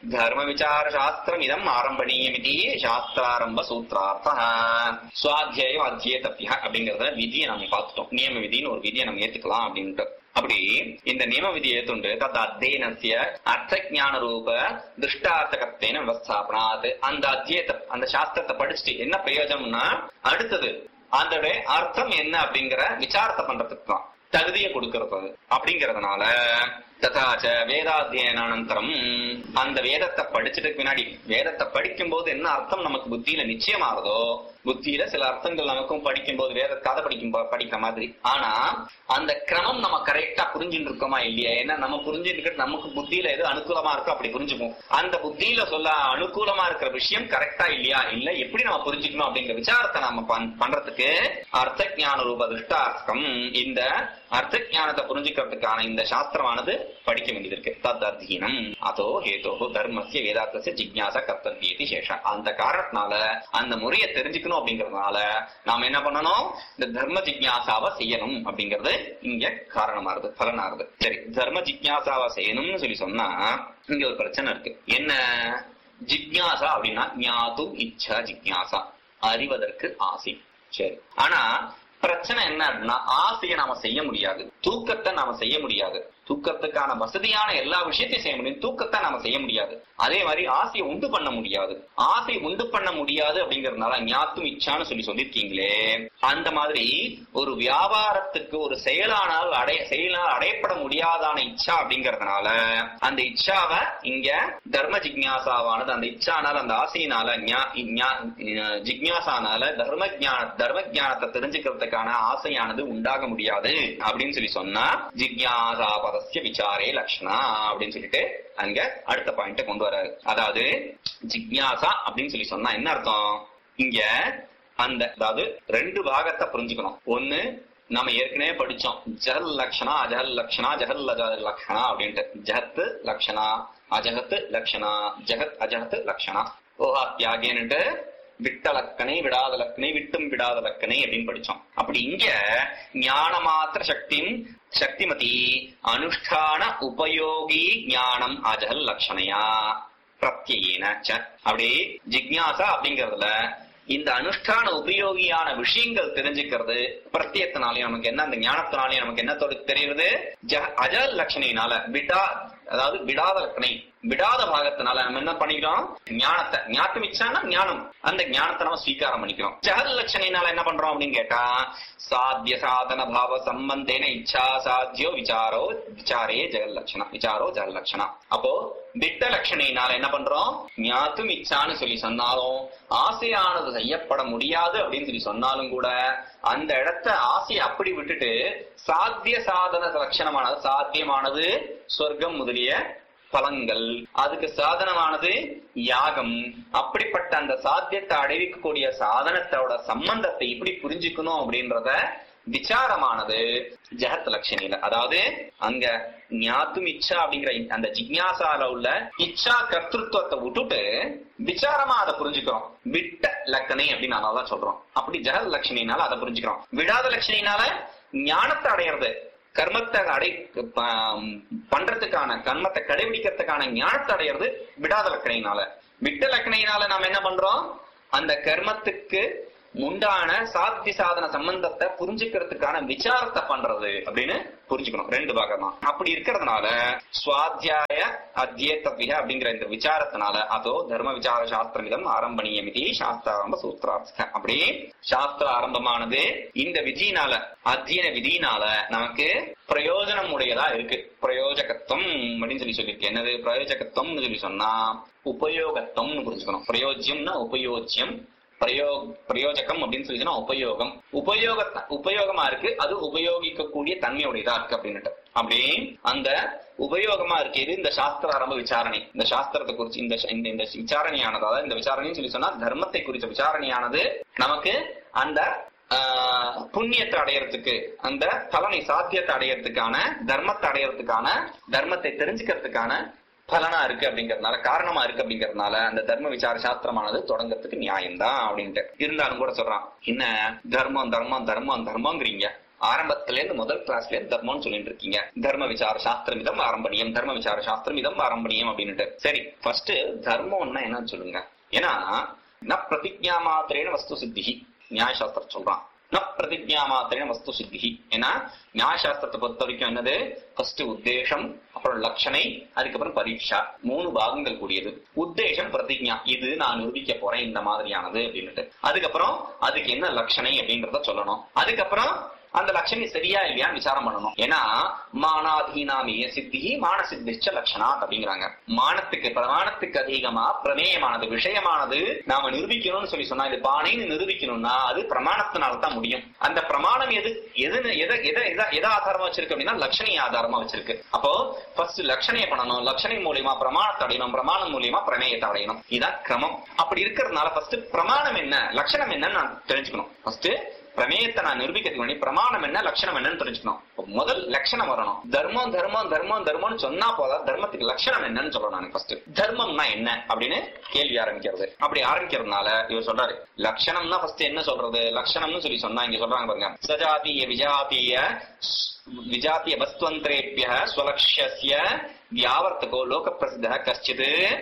धर्मविचारशास्त्रमिदम् आरम्भणीयमिति शास्त्रारम्भ सूत्रार्थः சுவாத்தியாயம் அத்தியேதப்பிய அப்படிங்கறத விதியை நம்ம பார்த்துட்டோம் நியம விதின்னு ஒரு விதியை நம்ம ஏத்துக்கலாம் அப்படின்ட்டு அப்படி இந்த நியம விதியை ஏத்துண்டு தத் அத்தியனசிய அர்த்த ஞான ரூப திருஷ்டார்த்தகத்தேன விவஸ்தாபனாத் அந்த அத்தியத்தை அந்த சாஸ்திரத்தை படிச்சுட்டு என்ன பிரயோஜனம்னா அடுத்தது அதோட அர்த்தம் என்ன அப்படிங்கிற விசாரத்தை பண்றதுக்கு தான் தகுதியை கொடுக்கறது அது. அப்படிங்கறதுனால ததாச்ச வேதாத்தியனானந்தரம் அந்த வேதத்தை படிச்சதுக்கு பின்னாடி வேதத்தை படிக்கும் போது என்ன அர்த்தம் நமக்கு புத்தியில நிச்சயமாறதோ புத்தியில சில அர்த்தங்கள் நமக்கும் படிக்கும் போது வேத கதை படிக்கும் போ- படிக்கிற மாதிரி ஆனா அந்த கிரமம் நம்ம கரெக்டா புரிஞ்சுட்டு இருக்கோமா இல்லையா ஏன்னா நம்ம புரிஞ்சுட்டு இருக்கிறது நமக்கு புத்தியில எது அனுகூலமா இருக்கோ அப்படி புரிஞ்சுப்போம் அந்த புத்தியில சொல்ல அனுகூலமா இருக்கிற விஷயம் கரெக்டா இல்லையா இல்ல எப்படி நம்ம புரிஞ்சுக்கணும் அப்படிங்கிற விசாரத்தை நம்ம பண்- பண்றதுக்கு அர்த்த ஞான ரூப திருஷ்டார்த்தம் இந்த அர்த்த ஞானத்தை புரிஞ்சுக்கிறதுக்கான இந்த சாஸ்திரமானது படிக்க வேண்டியது இருக்கு தத் அத்தீனம் அதோ ஹேதோ தர்மசிய வேதாந்தசிய ஜிக்ஞாசா கர்த்தவியதி சேஷம் அந்த காரணத்தினால அந்த முறையை தெரிஞ்சுக்கணும் அப்படிங்கறதுனால நாம என்ன பண்ணணும் இந்த தர்ம ஜிக்ஞாசாவை செய்யணும் அப்படிங்கறது இங்க காரணமாறுது பலனாறுது சரி தர்ம ஜிக்ஞாசாவை செய்யணும்னு சொல்லி சொன்னா இங்க ஒரு பிரச்சனை இருக்கு என்ன ஜிக்ஞாசா அப்படின்னா ஞாது இச்சா ஜிக்ஞாசா அறிவதற்கு ஆசை சரி ஆனா பிரச்சனை என்ன அப்படின்னா ஆசையை நாம செய்ய முடியாது தூக்கத்தை நாம செய்ய முடியாது தூக்கத்துக்கான வசதியான எல்லா விஷயத்தையும் செய்ய முடியும் தூக்கத்தை நாம செய்ய முடியாது அதே மாதிரி ஆசையை உண்டு பண்ண முடியாது ஆசை உண்டு பண்ண முடியாது அப்படிங்கறதுனால ஞாத்தும் இச்சான்னு சொல்லி சொல்லியிருக்கீங்களே அந்த மாதிரி ஒரு வியாபாரத்துக்கு ஒரு செயலானால் அடைய செயலால் அடையப்பட முடியாதான இச்சா அப்படிங்கறதுனால அந்த இச்சாவை இங்க தர்ம ஜிக்ஞாசாவானது அந்த இச்சானால அந்த ஆசையினால ஞா- ஞா- அஹ் ஜிக்ஞாசானால தர்ம ஞான தர்ம ஞானத்தை தெரிஞ்சுக்கிறதுக்கான ஆசையானது உண்டாக முடியாது அப்படின்னு சொல்லி சொன்னா ஜிக்ஞாசா பதஸ்ய விசாரே லக்ஷணா அப்படின்னு சொல்லிட்டு அங்க அடுத்த பாயிண்ட கொண்டு வராரு அதாவது ஜிக்ஞாசா அப்படின்னு சொல்லி சொன்னா என்ன அர்த்தம் இங்க அந்த அதாவது ரெண்டு பாகத்தை புரிஞ்சுக்கணும் ஒண்ணு நம்ம ஏற்கனவே படிச்சோம் ஜஹல் லக்ஷணா அஜஹல் லக்ஷணா ஜஹல் அஜஹல் லக்ஷணா அப்படின்ட்டு ஜஹத் லக்ஷணா அஜஹத் லக்ஷணா ஜஹத் அஜஹத் லக்ஷணா ஓஹா தியாகேன்னுட்டு விட்ட லக்கணை விடாத லக்கணை விட்டும் விடாத லக்கணை அப்படின்னு படிச்சோம் அப்படி இங்க ஞான மாத்திர சக்திம் சக்திமதி அனுஷ்டான உபயோகி ஞானம் அஜஹல் லக்ஷணையா பிரத்யேன ச அப்படி ஜிக்ஞாசா அப்படிங்கறதுல இந்த அனுஷ்டான உபயோகியான விஷயங்கள் தெரிஞ்சுக்கிறது பிரத்யத்தினாலையும் நமக்கு என்ன அந்த ஞானத்தினாலையும் நமக்கு என்ன தொடு- தெரியுது ஜ- அஜல் லட்சணையினால விடா அதாவது விடாத லட்சணை விடாத பாகத்தினால நம்ம என்ன பண்ணிக்கிறோம் ஞானத்தை ஞாத்து மிச்சானா ஞானம் அந்த ஞானத்தை நம்ம ஸ்வீகாரம் பண்ணிக்கிறோம் ஜஹல் லட்சணையினால என்ன பண்றோம் அப்படின்னு கேட்டா சாத்திய சாதன பாவ சம்பந்தேன இச்சா சாத்தியோ விசாரோ விசாரே ஜெகல் லட்சணம் விசாரோ ஜெகல் லட்சணம் அப்போ திட்ட லட்சணையினால என்ன பண்றோம் ஞாத்தும் இச்சான்னு சொல்லி சொன்னாலும் ஆசையானது செய்யப்பட முடியாது அப்படின்னு சொல்லி சொன்னாலும் கூட அந்த இடத்த ஆசையை அப்படி விட்டுட்டு சாத்திய சாதன லட்சணமானது சாத்தியமானது சொர்க்கம் முதலிய பலங்கள் அதுக்கு சாதனமானது யாகம் அப்படிப்பட்ட அந்த சாத்தியத்தை அடைவிக்கக்கூடிய சாதனத்தோட சம்பந்தத்தை இப்படி புரிஞ்சுக்கணும் அப்படின்றத விசாரமானது ஜெகத் லட்சணியில அதாவது அங்க ஞாத்தும் இச்சா அப்படிங்கிற அந்த ஜிக்ஞாசால உள்ள இச்சா கர்த்திருவத்தை விட்டுட்டு விசாரமா அதை புரிஞ்சுக்கிறோம் விட்ட லக்கணை அப்படின்னு நாம தான் சொல்றோம் அப்படி ஜெகத் லட்சணினால அதை புரிஞ்சுக்கிறோம் விடாத லட்சணினால ஞானத்தை அடையிறது கர்மத்தை அடை ப- பண்றதுக்கான கர்மத்தை கடைபிடிக்கிறதுக்கான ஞானத்தை அடையிறது விடாத லக்கணையினால விட்ட லக்கணையினால நாம என்ன பண்றோம் அந்த கர்மத்துக்கு உண்டான சாத்தி சாதன சம்பந்தத்தை புரிஞ்சுக்கிறதுக்கான விசாரத்தை பண்றது அப்படின்னு புரிஞ்சுக்கணும் ரெண்டு பாகமா அப்படி இருக்கிறதுனால சுவாத்தியாய அத்தியேத்தவிய அப்படிங்கிற இந்த விசாரத்தினால அதோ தர்ம விசார சாஸ்திரமிதம் ஆரம்பணியமிதி சாஸ்திராரம்ப சூத்திரார்த்த அப்படி சாஸ்திர ஆரம்பமானது இந்த விதியினால அத்தியன விதியினால நமக்கு பிரயோஜனம் உடையதா இருக்கு பிரயோஜகத்துவம் அப்படின்னு சொல்லி சொல்லியிருக்கு என்னது பிரயோஜகத்துவம்னு சொல்லி சொன்னா உபயோகத்துவம்னு புரிஞ்சுக்கணும் பிரயோஜ்யம்னா உபயோஜ்யம் பிரயோ பிரயோஜகம் அப்படின்னு சொல்லி சொன்னா உபயோகம் உபயோக உபயோகமா இருக்கு அது உபயோகிக்கக்கூடிய தன்மையுடையதா இருக்கு அப்படின்னுட்டு அப்படி அந்த உபயோகமா இருக்கிறது இந்த சாஸ்திர ஆரம்ப விசாரணை இந்த சாஸ்திரத்தை குறிச்சு இந்த இந்த இந்த விசாரணையானது அதாவது இந்த விசாரணைன்னு சொல்லி சொன்னா தர்மத்தை குறித்த விசாரணையானது நமக்கு அந்த ஆஹ், புண்ணியத்தை அடையறதுக்கு அந்த பலனை சாத்தியத்தை அடையறதுக்கான தர்மத்தை அடையறதுக்கான தர்மத்தை தெரிஞ்சுக்கிறதுக்கான பலனா இருக்கு அப்படிங்கறதுனால காரணமா இருக்கு அப்படிங்கறதுனால அந்த தர்ம விசார சாஸ்திரமானது தொடங்கறதுக்கு நியாயம்தான் அப்படின்ட்டு இருந்தாலும் கூட சொல்றான் என்ன தர்மம் தர்மம் தர்மம் தர்மங்கிறீங்க ஆரம்பத்துல இருந்து முதல் கிளாஸ்ல இருந்து தர்மம்னு சொல்லிட்டு இருக்கீங்க தர்ம விசார சாஸ்திரம் இதம் ஆரம்பணியம் தர்ம விசார சாஸ்திரம் இதம் ஆரம்பணியம் அப்படின்னுட்டு சரி ஃபர்ஸ்ட் தர்மம்னா என்னன்னு சொல்லுங்க ஏன்னா ந பிரதிஜா மாத்திரேன வஸ்து சித்தி நியாயசாஸ்திரம் சொல்றான் ந பிரதிஜா மாத்திரேன வஸ்து சித்தி ஏன்னா நியாயசாஸ்திரத்தை பொறுத்த வரைக்கும் என்னது ஃபர்ஸ்ட் உத்தேசம் அப்புறம் லட்சணை அதுக்கப்புறம் பரீட்சா மூணு பாகங்கள் கூடியது உத்தேசம் பிரதிஜா இது நான் நிரூபிக்க போறேன் இந்த மாதிரியானது அப்படின்னுட்டு அதுக்கப்புறம் அதுக்கு என்ன லட்சணை அப்படின்றத சொல்லணும் அதுக்கப்புறம் அந்த லட்சணை சரியா இல்லையான்னு விசாரம் பண்ணணும் ஏன்னா மானாதீனாமிய சித்தி மான சித்திச்ச லட்சணாத் அப்படிங்கிறாங்க மானத்துக்கு பிரமாணத்துக்கு அதிகமா பிரமேயமானது விஷயமானது நாம நிரூபிக்கணும்னு சொல்லி சொன்னா இது பானைன்னு நிரூபிக்கணும்னா அது பிரமாணத்தினால தான் முடியும் அந்த பிரமாணம் எது எது எதை எதை எதை- எதை ஆதாரமா வச்சிருக்கு அப்படின்னா லட்சணைய ஆதாரமா வச்சிருக்கு அப்போ ஃபர்ஸ்ட் லட்சணைய பண்ணணும் லட்சணை மூலியமா பிரமாணத்தை அடையணும் பிரமாணம் மூலியமா பிரமேயத்தை அடையணும் இதான் கிரமம் அப்படி இருக்கிறதுனால ஃபர்ஸ்ட் பிரமாணம் என்ன லட்சணம் என்னன்னு நான் தெரிஞ்சுக்கணும் ஃபர்ஸ்ட் பிரமேயத்தை நான் நிரூபிக்கிறதுக்கு முன்னாடி பிரமாணம் என்ன லட்சணம் என்னன்னு தெரிஞ்சுக்கணும் அப்ப முதல் லட்சணம் வரணும் தர்மம் தர்மம் தர்மம் தர்மம்னு சொன்னா போதா தர்மத்துக்கு லட்சணம் என்னன்னு சொல்லணும் நான் ஃபர்ஸ்ட் தர்மம்னா என்ன அப்படின்னு கேள்வி ஆரம்பிக்கிறது அப்படி ஆரம்பிக்கிறதுனால இவர் சொல்றாரு லட்சணம்னா ஃபர்ஸ்ட் என்ன சொல்றது லட்சணம்னு சொல்லி சொன்னா இங்க சொல்றாங்க பாருங்க சஜாத்திய விஜாத்திய விஜாத்திய வஸ்துவந்திரேபிய ஸ்வலக்ஷ்யஸ்ய வியாவர்த்தகோ லோக பிரசித்த கஷ்டித்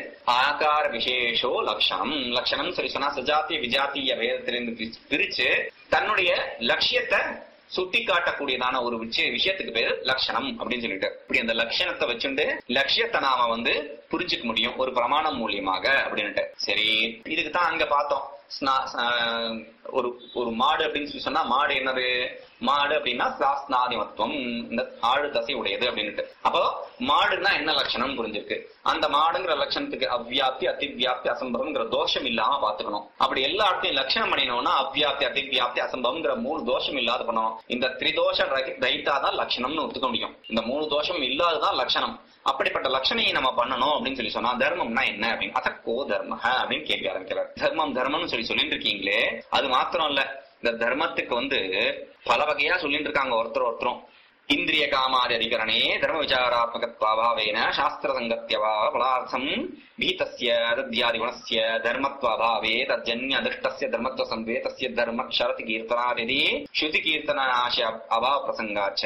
ஆகார விசேஷோ லட்சணம் லட்சணம் சொல்லி சொன்னா சஜாத்திய விஜாத்திய வேதத்திலிருந்து பிரி- பிரிச்சு தன்னுடைய லட்சியத்தை சுட்டி காட்டக்கூடியதான ஒரு விஷய விஷயத்துக்கு பேரு லட்சணம் அப்படின்னு சொல்லிட்டு இப்படி அந்த லட்சணத்தை வச்சுட்டு லட்சியத்தை நாம வந்து புரிஞ்சுக்க முடியும் ஒரு பிரமாணம் மூலியமாக அப்படின்னுட்டு சரி இதுக்கு தான் அங்க பார்த்தோம் ஸ்னா- ஆஹ் ஒரு ஒரு மாடு அப்படின்னு சொல்லி சொன்னா மாடு என்னது மாடு அப்படின்னா சாஸ்நாதிமத்துவம் இந்த ஆடு தசை உடையது அப்படின்னுட்டு அப்போ மாடுன்னா என்ன லட்சணம் புரிஞ்சிருக்கு அந்த மாடுங்கிற லட்சணத்துக்கு அவ்வியாப்தி அதிவியாப்தி அசம்பவம்ங்கிற தோஷம் இல்லாம பாத்துக்கணும் அப்படி எல்லா இடத்தையும் லட்சணம் பண்ணினோம்னா அவ்வியாப்தி அதிவியாப்தி அசம்பவம்ங்கிற மூணு தோஷம் இல்லாத பண்ணணும் இந்த திரிதோஷ ரைத்தா தான் லட்சணம்னு ஒத்துக்க முடியும் இந்த மூணு தோஷம் இல்லாததான் லட்சணம் அப்படிப்பட்ட லட்சணையை நம்ம பண்ணணும் அப்படின்னு சொல்லி சொன்னா தர்மம்னா என்ன அப்படின்னு அத கோ தர்ம அப்படின்னு கேட்க ஆரம்பிக்கிறார் தர்மம் தர்மம்னு சொல்லி சொல்லிட்டு இருக்கீங்களே அது மாத்திரம் இல்ல இந்த தர்மத்துக்கு வந்து பல வகையா சொல்லிட்டு இருக்காங்க ஒருத்தர் ஒருத்தரும் இந்திரிய காமாதி அதிகரணே தர்ம விசாராத்மகத்வாபாவேன சாஸ்திர சங்கத்யவா பலார்த்தம் பீதஸ்ய தத்யாதி குணஸ்ய தர்மத்வாபாவே தஜ்ஜன்ய அதிர்ஷ்டஸ்ய தர்மத்வ சம்வே தஸ்ய தர்ம க்ஷரதி கீர்த்தனாதி ஸ்ருதி கீர்த்தனாச அபாவ பிரசங்காச்ச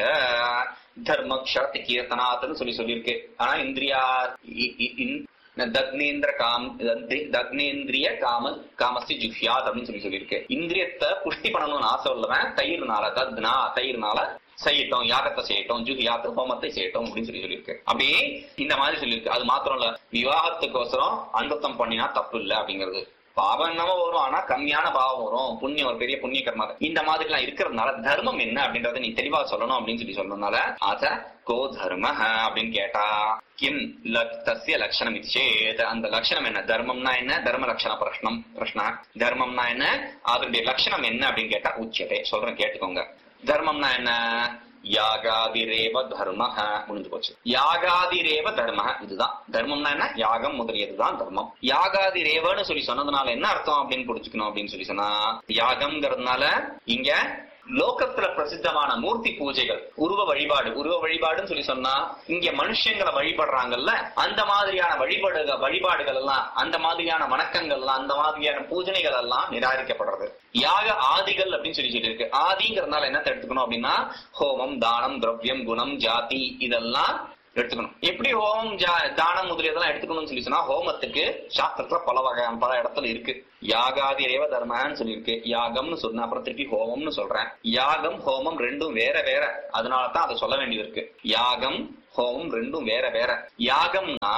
தர்ம க்ஷரதி கீர்த்தனாத்னு சொல்லி சொல்லியிருக்கு ஆனா இந்திரியா இ- இ- இன்- தக்னேந்திர காம் தக்னே- தக்னேந்திரிய காம காமஸ்தி ஜுஹ்யாத் அப்படின்னு சொல்லி சொல்லியிருக்கு இந்திரியத்தை புஷ்டி பண்ணணும்னு ஆசை உள்ளவன் தயிர்னால தத்னா தயிர்னால செய்யட்டும் யாகத்தை செய்யட்டும் ஜுஹியாத்து ஹோமத்தை செய்யட்டும் அப்படின்னு சொல்லி சொல்லியிருக்கு அப்படி இந்த மாதிரி சொல்லியிருக்கு அது மாத்திரம் இல்ல விவாகத்துக்கோசரம் அந்தத்தம் பண்ணினா தப்பு இல்ல அப்படிங்கிறது பாவம் என்னமோ வரும் ஆனா கம்மியான பாவம் வரும் புண்ணியம் ஒரு பெரிய புண்ணிய கர்மா இந்த மாதிரி எல்லாம் இருக்கிறதுனால தர்மம் என்ன அப்படின்றத நீ தெளிவா சொல்லணும் அப்படின்னு சொல்லி சொன்னதுனால அத கோ தர்ம அப்படின்னு கேட்டா கிம் லக் தஸ்ய லட்சணம் சேத் அந்த லட்சணம் என்ன தர்மம்னா என்ன தர்ம லட்சண பிரஷ்னம் பிரஷ்ன தர்மம்னா என்ன அதனுடைய லட்சணம் என்ன அப்படின்னு கேட்டா உச்சதே சொல்றேன் கேட்டுக்கோங்க தர்மம்னா என்ன யாகாதிரேவ தர்ம முடிஞ்சு போச்சு யாகாதிரேவ தர்ம இதுதான் தர்மம்னா என்ன யாகம் முதலியதுதான் தர்மம் யாகாதிரேவன்னு சொல்லி சொன்னதுனால என்ன அர்த்தம் அப்படின்னு புரிஞ்சுக்கணும் அப்படின்னு சொல்லி சொன்னா யாகம்ங்கிறதுனால இங்க லோகத்துல பிரசித்தமான மூர்த்தி பூஜைகள் உருவ வழிபாடு உருவ வழிபாடுன்னு சொல்லி சொன்னா இங்க மனுஷங்களை வழிபடுறாங்கல்ல அந்த மாதிரியான வழிபாடு வழிபாடுகள் எல்லாம் அந்த மாதிரியான வணக்கங்கள் எல்லாம் அந்த மாதிரியான பூஜனைகள் எல்லாம் நிராகரிக்கப்படுறது யாக ஆதிகள் அப்படின்னு சொல்லி சொல்லியிருக்கு ஆதிங்கிறதுனால என்ன எடுத்துக்கணும் அப்படின்னா ஹோமம் தானம் திரவியம் குணம் ஜாதி இதெல்லாம் எடுத்துக்கணும் எப்படி ஹோமம் ஜா- தானம் முதலியதெல்லாம் எடுத்துக்கணும்னு சொல்லி சொன்னா ஹோமத்துக்கு சாஸ்திரத்துல பல வகையான பல இடத்துல இருக்கு யாகாதி ரேவ தர்மன்னு சொல்லியிருக்கு யாகம்னு சொன்ன அப்புறம் திருப்பி ஹோமம்னு சொல்றேன் யாகம் ஹோமம் ரெண்டும் வேற வேற அதனால தான் அதை சொல்ல வேண்டியது இருக்கு யாகம் ஹோமம் ரெண்டும் வேற வேற யாகம்னா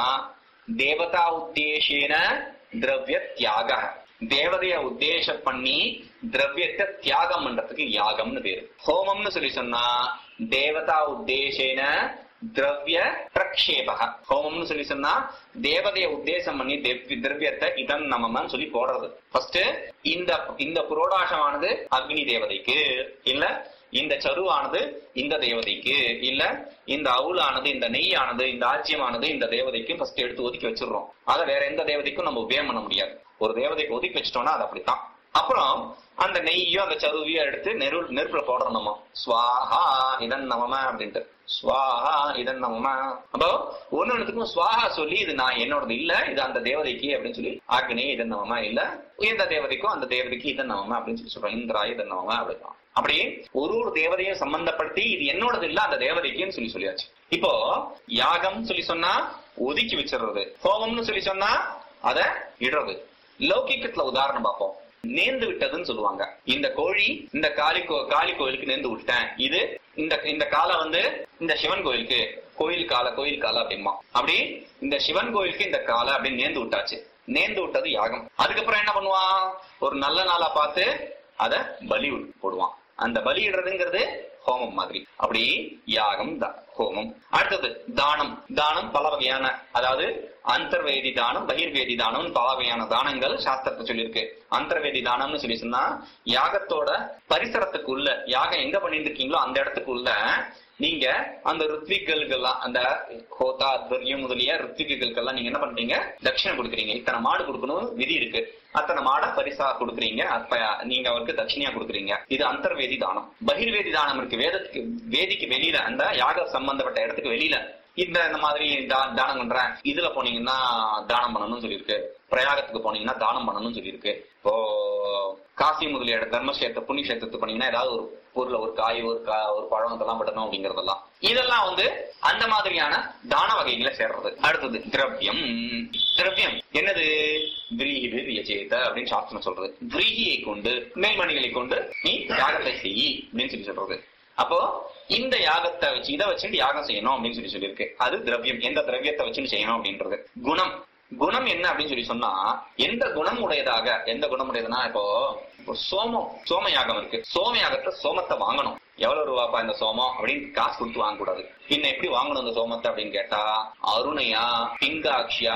தேவதா உத்தேசேன திரவிய தியாக தேவதைய உத்தேசம் பண்ணி திரவியத்தை தியாகம் பண்றதுக்கு யாகம்னு பேரு ஹோமம்னு சொல்லி சொன்னா தேவதா உத்தேசேன திரவிய பிரக்ஷேபக ஹோமம்னு சொல்லி சொன்னா தேவதைய உத்தேசம் பண்ணி தேவ்- திரவியத்தை இதன் நமமன்னு சொல்லி போடுறது ஃபர்ஸ்ட் இந்த இந்த புரோடாசமானது அக்னி தேவதைக்கு இல்ல இந்த சருவானது இந்த தேவதைக்கு இல்ல இந்த அவுலானது இந்த நெய்யானது இந்த ஆச்சியமானது இந்த தேவதைக்கும் ஃபர்ஸ்ட் எடுத்து ஒதுக்கி வச்சிடுறோம் அதை வேற எந்த தேவதைக்கும் நம்ம உபயோகம் பண்ண முடியாது ஒரு தேவதைக்கு ஒதுக்கி வச்சிட்டோம்னா அது அப்படித்தான் அப்புறம் அந்த நெய்யும் அந்த சருவியும் எடுத்து நெரு நெருப்புல போடுறோம் நம்ம ஸ்வாஹா இதன் நமம அப்படின்ட்டு ஸ்வாஹா இதன் நமம அப்போ ஒண்ணு ஒண்ணுத்துக்கும் ஸ்வாஹா சொல்லி இது நான் என்னோடது இல்ல இது அந்த தேவதைக்கு அப்படின்னு சொல்லி அக்னி இதன் நமம இல்ல இந்த தேவதைக்கும் அந்த தேவதைக்கு இதன் நமம அப்படின்னு சொல்லி சொல்றோம் இந்திரா இதன் நமம அப்படிதான் அப்படி ஒரு ஒரு தேவதையும் சம்பந்தப்படுத்தி இது என்னோடது இல்ல அந்த தேவதைக்குன்னு சொல்லி சொல்லியாச்சு இப்போ யாகம் சொல்லி சொன்னா ஒதுக்கி வச்சிடுறது ஹோமம்னு சொல்லி சொன்னா அத இடுறது லௌகிக்கத்துல உதாரணம் பார்ப்போம் நேர்ந்து விட்டதுன்னு சொல்லுவாங்க இந்த கோழி இந்த காளி கோ- காளி கோயிலுக்கு நேர்ந்து விட்டேன் இது இந்த இந்த காலை வந்து இந்த சிவன் கோயிலுக்கு கோயில் காலை கோயில் காலை அப்படிமா அப்படி இந்த சிவன் கோயிலுக்கு இந்த காலை அப்படின்னு நேர்ந்து விட்டாச்சு நேர்ந்து விட்டது யாகம் அதுக்கப்புறம் என்ன பண்ணுவான் ஒரு நல்ல நாளா பார்த்து அத பலி போடுவான் அந்த பலியிடுறதுங்கிறது ஹோமம் மாதிரி அப்படி யாகம் தா- ஹோமம் அடுத்தது தானம் தானம் பல வகையான அதாவது அந்தர்வேதி தானம் பகிர்வேதி தானம் பல வகையான தானங்கள் சாஸ்திரத்தை சொல்லியிருக்கு அந்தர்வேதி தானம்னு சொல்லி சொன்னா யாகத்தோட பரிசரத்துக்குள்ள யாகம் எங்க பண்ணிட்டு இருக்கீங்களோ அந்த இடத்துக்குள்ள நீங்க அந்த ருத்விகளுக்கெல்லாம் அந்த ஹோதா அத்வரியம் முதலிய ருத்விகளுக்கெல்லாம் நீங்க என்ன பண்றீங்க தட்சிணை கொடுக்குறீங்க இத்தனை மாடு கொடுக்கணும் விதி இருக்கு அத்தனை மாடை பரிசா கொடுக்குறீங்க அப்ப நீங்க அவருக்கு தட்சிணையா கொடுக்குறீங்க இது அந்தர்வேதி தானம் பகிர்வேதி தானம் இருக்கு வேதத்துக்கு வேதிக்கு வெளியில அந்த யாக சம்பந்தப்பட்ட இடத்துக்கு வெளியில இந்த இந்த மாதிரி தா- தானம் பண்றேன் இதுல போனீங்கன்னா தானம் பண்ணணும்னு சொல்லியிருக்கு பிரயாகத்துக்கு போனீங்கன்னா தானம் பண்ணணும்னு சொல்லியிருக்கு இப்போ காசி முதலிய இடம் தர்மக்ஷேத்திர புண்ணியக்ஷேத்திரத்துக்கு போனீங்கன்னா ஏதாவது ஒரு பொருள் ஒரு காய் ஒரு கா ஒரு பழம் இதெல்லாம் படணும் அப்படிங்கறதெல்லாம் இதெல்லாம் வந்து அந்த மாதிரியான தான வகைகளை சேர்றது அடுத்தது திரவியம் திரவியம் என்னது விரீஹி விரியச்சேத அப்படின்னு சாஸ்திரம் சொல்றது விரீகியை கொண்டு மேல்மணிகளை கொண்டு நீ யாகத்தை செய் அப்படின்னு சொல்லி சொல்றது அப்போ இந்த யாகத்தை வச்சு இதை வச்சுட்டு யாகம் செய்யணும் அப்படின்னு சொல்லி சொல்லியிருக்கு அது திரவியம் எந்த திரவியத்தை வச்சுட்டு செய்யணும் அப்படின்றது குணம் குணம் என்ன அப்படின்னு சொல்லி சொன்னா எந்த குணம் உடையதாக எந்த குணம் உடையதுன்னா இப்போ இப்போ சோமம் சோம யாகம் இருக்கு சோம யாகத்துல சோமத்தை வாங்கணும் எவ்வளவு ரூபாப்பா இந்த சோமம் அப்படின்னு காசு கொடுத்து வாங்க கூடாது பின்ன எப்படி வாங்கணும் இந்த சோமத்தை அப்படின்னு கேட்டா அருணையா பிங்காட்சியா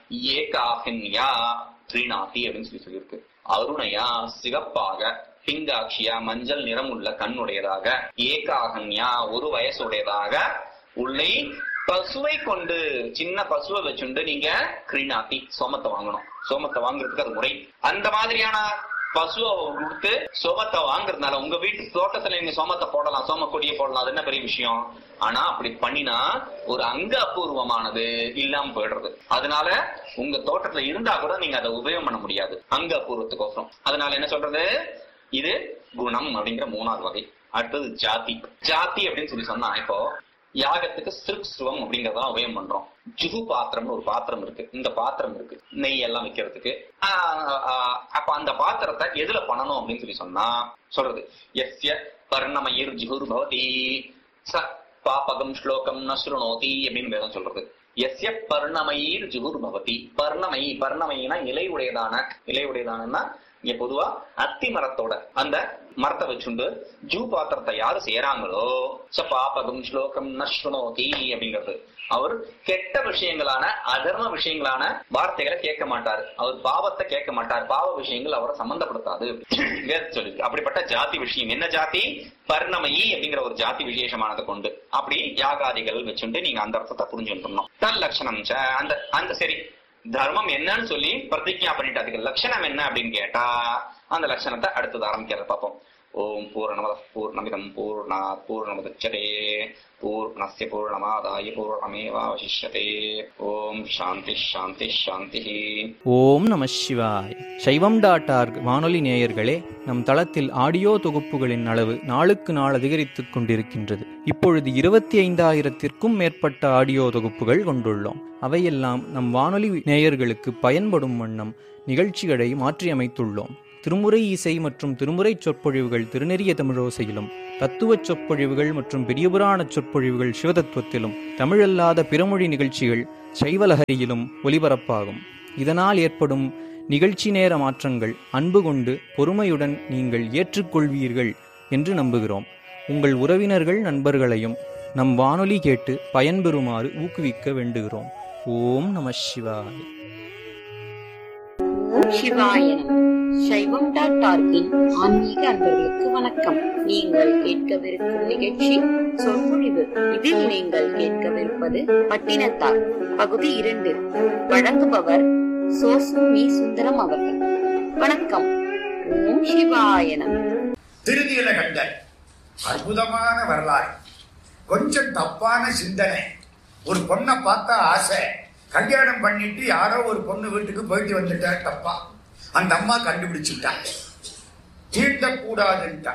ஏகாஹின்யா ஸ்ரீநாதி அப்படின்னு சொல்லி சொல்லியிருக்கு அருணையா சிவப்பாக பிங்காட்சியா மஞ்சள் நிறம் உள்ள கண்ணுடையதாக ஏகாகன்யா ஒரு வயசுடையதாக உள்ளே பசுவை கொண்டு சின்ன பசுவை வச்சுண்டு நீங்க கிரீனாத்தி சோமத்தை வாங்கணும் சோமத்தை வாங்குறதுக்கு அது முறை அந்த மாதிரியான பசுவை கொடுத்து சோமத்தை வாங்குறதுனால உங்க வீட்டு தோட்டத்துல நீங்க சோமத்தை போடலாம் சோம கொடியை போடலாம் அது என்ன பெரிய விஷயம் ஆனா அப்படி பண்ணினா ஒரு அங்க அபூர்வமானது இல்லாம போயிடுறது அதனால உங்க தோட்டத்துல இருந்தா கூட நீங்க அதை உபயோகம் பண்ண முடியாது அங்க அபூர்வத்துக்கோசரம் அதனால என்ன சொல்றது இது குணம் அப்படிங்கிற மூணாவது வகை அடுத்தது ஜாதி ஜாதி அப்படின்னு சொல்லி சொன்னா இப்போ யாகத்துக்கு சிறுக்ஸ்ருவம் அப்படிங்கறதான் உபயோகம் பண்றோம் ஜுகு பாத்திரம்னு ஒரு பாத்திரம் இருக்கு இந்த பாத்திரம் இருக்கு நெய் எல்லாம் வைக்கிறதுக்கு ஆஹ் ஆஹ் அப்ப அந்த பாத்திரத்தை எதுல பண்ணணும் அப்படின்னு சொல்லி சொன்னா சொல்றது எஸ்ய பர்ணமயிர் ஜுகுர் பவதி ச பாபகம் ஸ்லோகம் ந ஸ்ருணோதி அப்படின்னு வேதம் சொல்றது எஸ்ய பர்ணமயிர் ஜுகுர் பவதி பர்ணமயி பர்ணமயினா இலை உடையதான இலை உடையதானன்னா இங்க பொதுவா அத்தி மரத்தோட அந்த மரத்தை வச்சுண்டு ஜூ பாத்திரத்தை யாரு செய்யறாங்களோ ச பாபகம் ஸ்லோகம் நஸ்ருணோதி அப்படிங்கிறது அவர் கெட்ட விஷயங்களான அதர்ம விஷயங்களான வார்த்தைகளை கேட்க மாட்டார் அவர் பாவத்தை கேட்க மாட்டார் பாவ விஷயங்கள் அவரை சம்பந்தப்படுத்தாது வேத சொல்லி அப்படிப்பட்ட ஜாதி விஷயம் என்ன ஜாதி பர்ணமயி அப்படிங்கிற ஒரு ஜாதி விசேஷமானதை கொண்டு அப்படி யாகாதிகள் வச்சுட்டு நீங்க அந்த அர்த்தத்தை புரிஞ்சுட்டணும் தன் லட்சணம் ச, அந்த அந்த சரி தர்மம் என்னன்னு சொல்லி பிரதிஜா பண்ணிட்டு அதுக்கு லட்சணம் என்ன அப்படின்னு கேட்டா அந்த லட்சணத்தை அடுத்தது ஆரம்பிக்கிறத பார்ப்போம் ॐ पूर्णमदः पूर्णमिदम् पूर्णात् पूर्णमुदच्यते पूर्णस्य पूर्णमादाय पूर्णमेवावशिष्यते ॐ शान्तिः शान्तिः शान्तिः ஓம் நம சிவாய் சைவம் டாட் ஆர்க் வானொலி நேயர்களே நம் தளத்தில் ஆடியோ தொகுப்புகளின் அளவு நாளுக்கு நாள் அதிகரித்துக் கொண்டிருக்கின்றது இப்பொழுது இருபத்தி ஐந்தாயிரத்திற்கும் மேற்பட்ட ஆடியோ தொகுப்புகள் கொண்டுள்ளோம் அவையெல்லாம் நம் வானொலி நேயர்களுக்கு பயன்படும் வண்ணம் நிகழ்ச்சிகளை மாற்றியமைத்துள்ளோம் திருமுறை இசை மற்றும் திருமுறை சொற்பொழிவுகள் திருநெறிய தமிழோசையிலும் தத்துவச் சொற்பொழிவுகள் மற்றும் பெரியபுராண சொற்பொழிவுகள் சிவதத்துவத்திலும் தமிழல்லாத பிறமொழி நிகழ்ச்சிகள் சைவலஹரியிலும் ஒலிபரப்பாகும் இதனால் ஏற்படும் நிகழ்ச்சி நேர மாற்றங்கள் அன்பு கொண்டு பொறுமையுடன் நீங்கள் ஏற்றுக்கொள்வீர்கள் என்று நம்புகிறோம் உங்கள் உறவினர்கள் நண்பர்களையும் நம் வானொலி கேட்டு பயன்பெறுமாறு ஊக்குவிக்க வேண்டுகிறோம் ஓம் நம சிவாய் ஓம் சிவாய நம சைவம் டாட் ஆர்கின் ஆன்மீக அன்பர்களுக்கு வணக்கம் நீங்கள் கேட்கவிருக்கும் நிகழ்ச்சி சொற்பொழிவு இதில் நீங்கள் கேட்கவிருப்பது பட்டினத்தார் பகுதி இரண்டு வழங்குபவர் சோசு மீ சுந்தரம் அவர்கள் வணக்கம் ஓம் சிவாய நம திருநீல கண்டர் அற்புதமான வரலாறு கொஞ்சம் தப்பான சிந்தனை ஒரு பொண்ணை பார்த்தா ஆசை கல்யாணம் பண்ணிட்டு யாரோ ஒரு பொண்ணு வீட்டுக்கு போயிட்டு வந்துட்டா தப்பா அந்த அம்மா கண்டுபிடிச்சுட்டா தீண்டக்கூடாதுன்ட்டா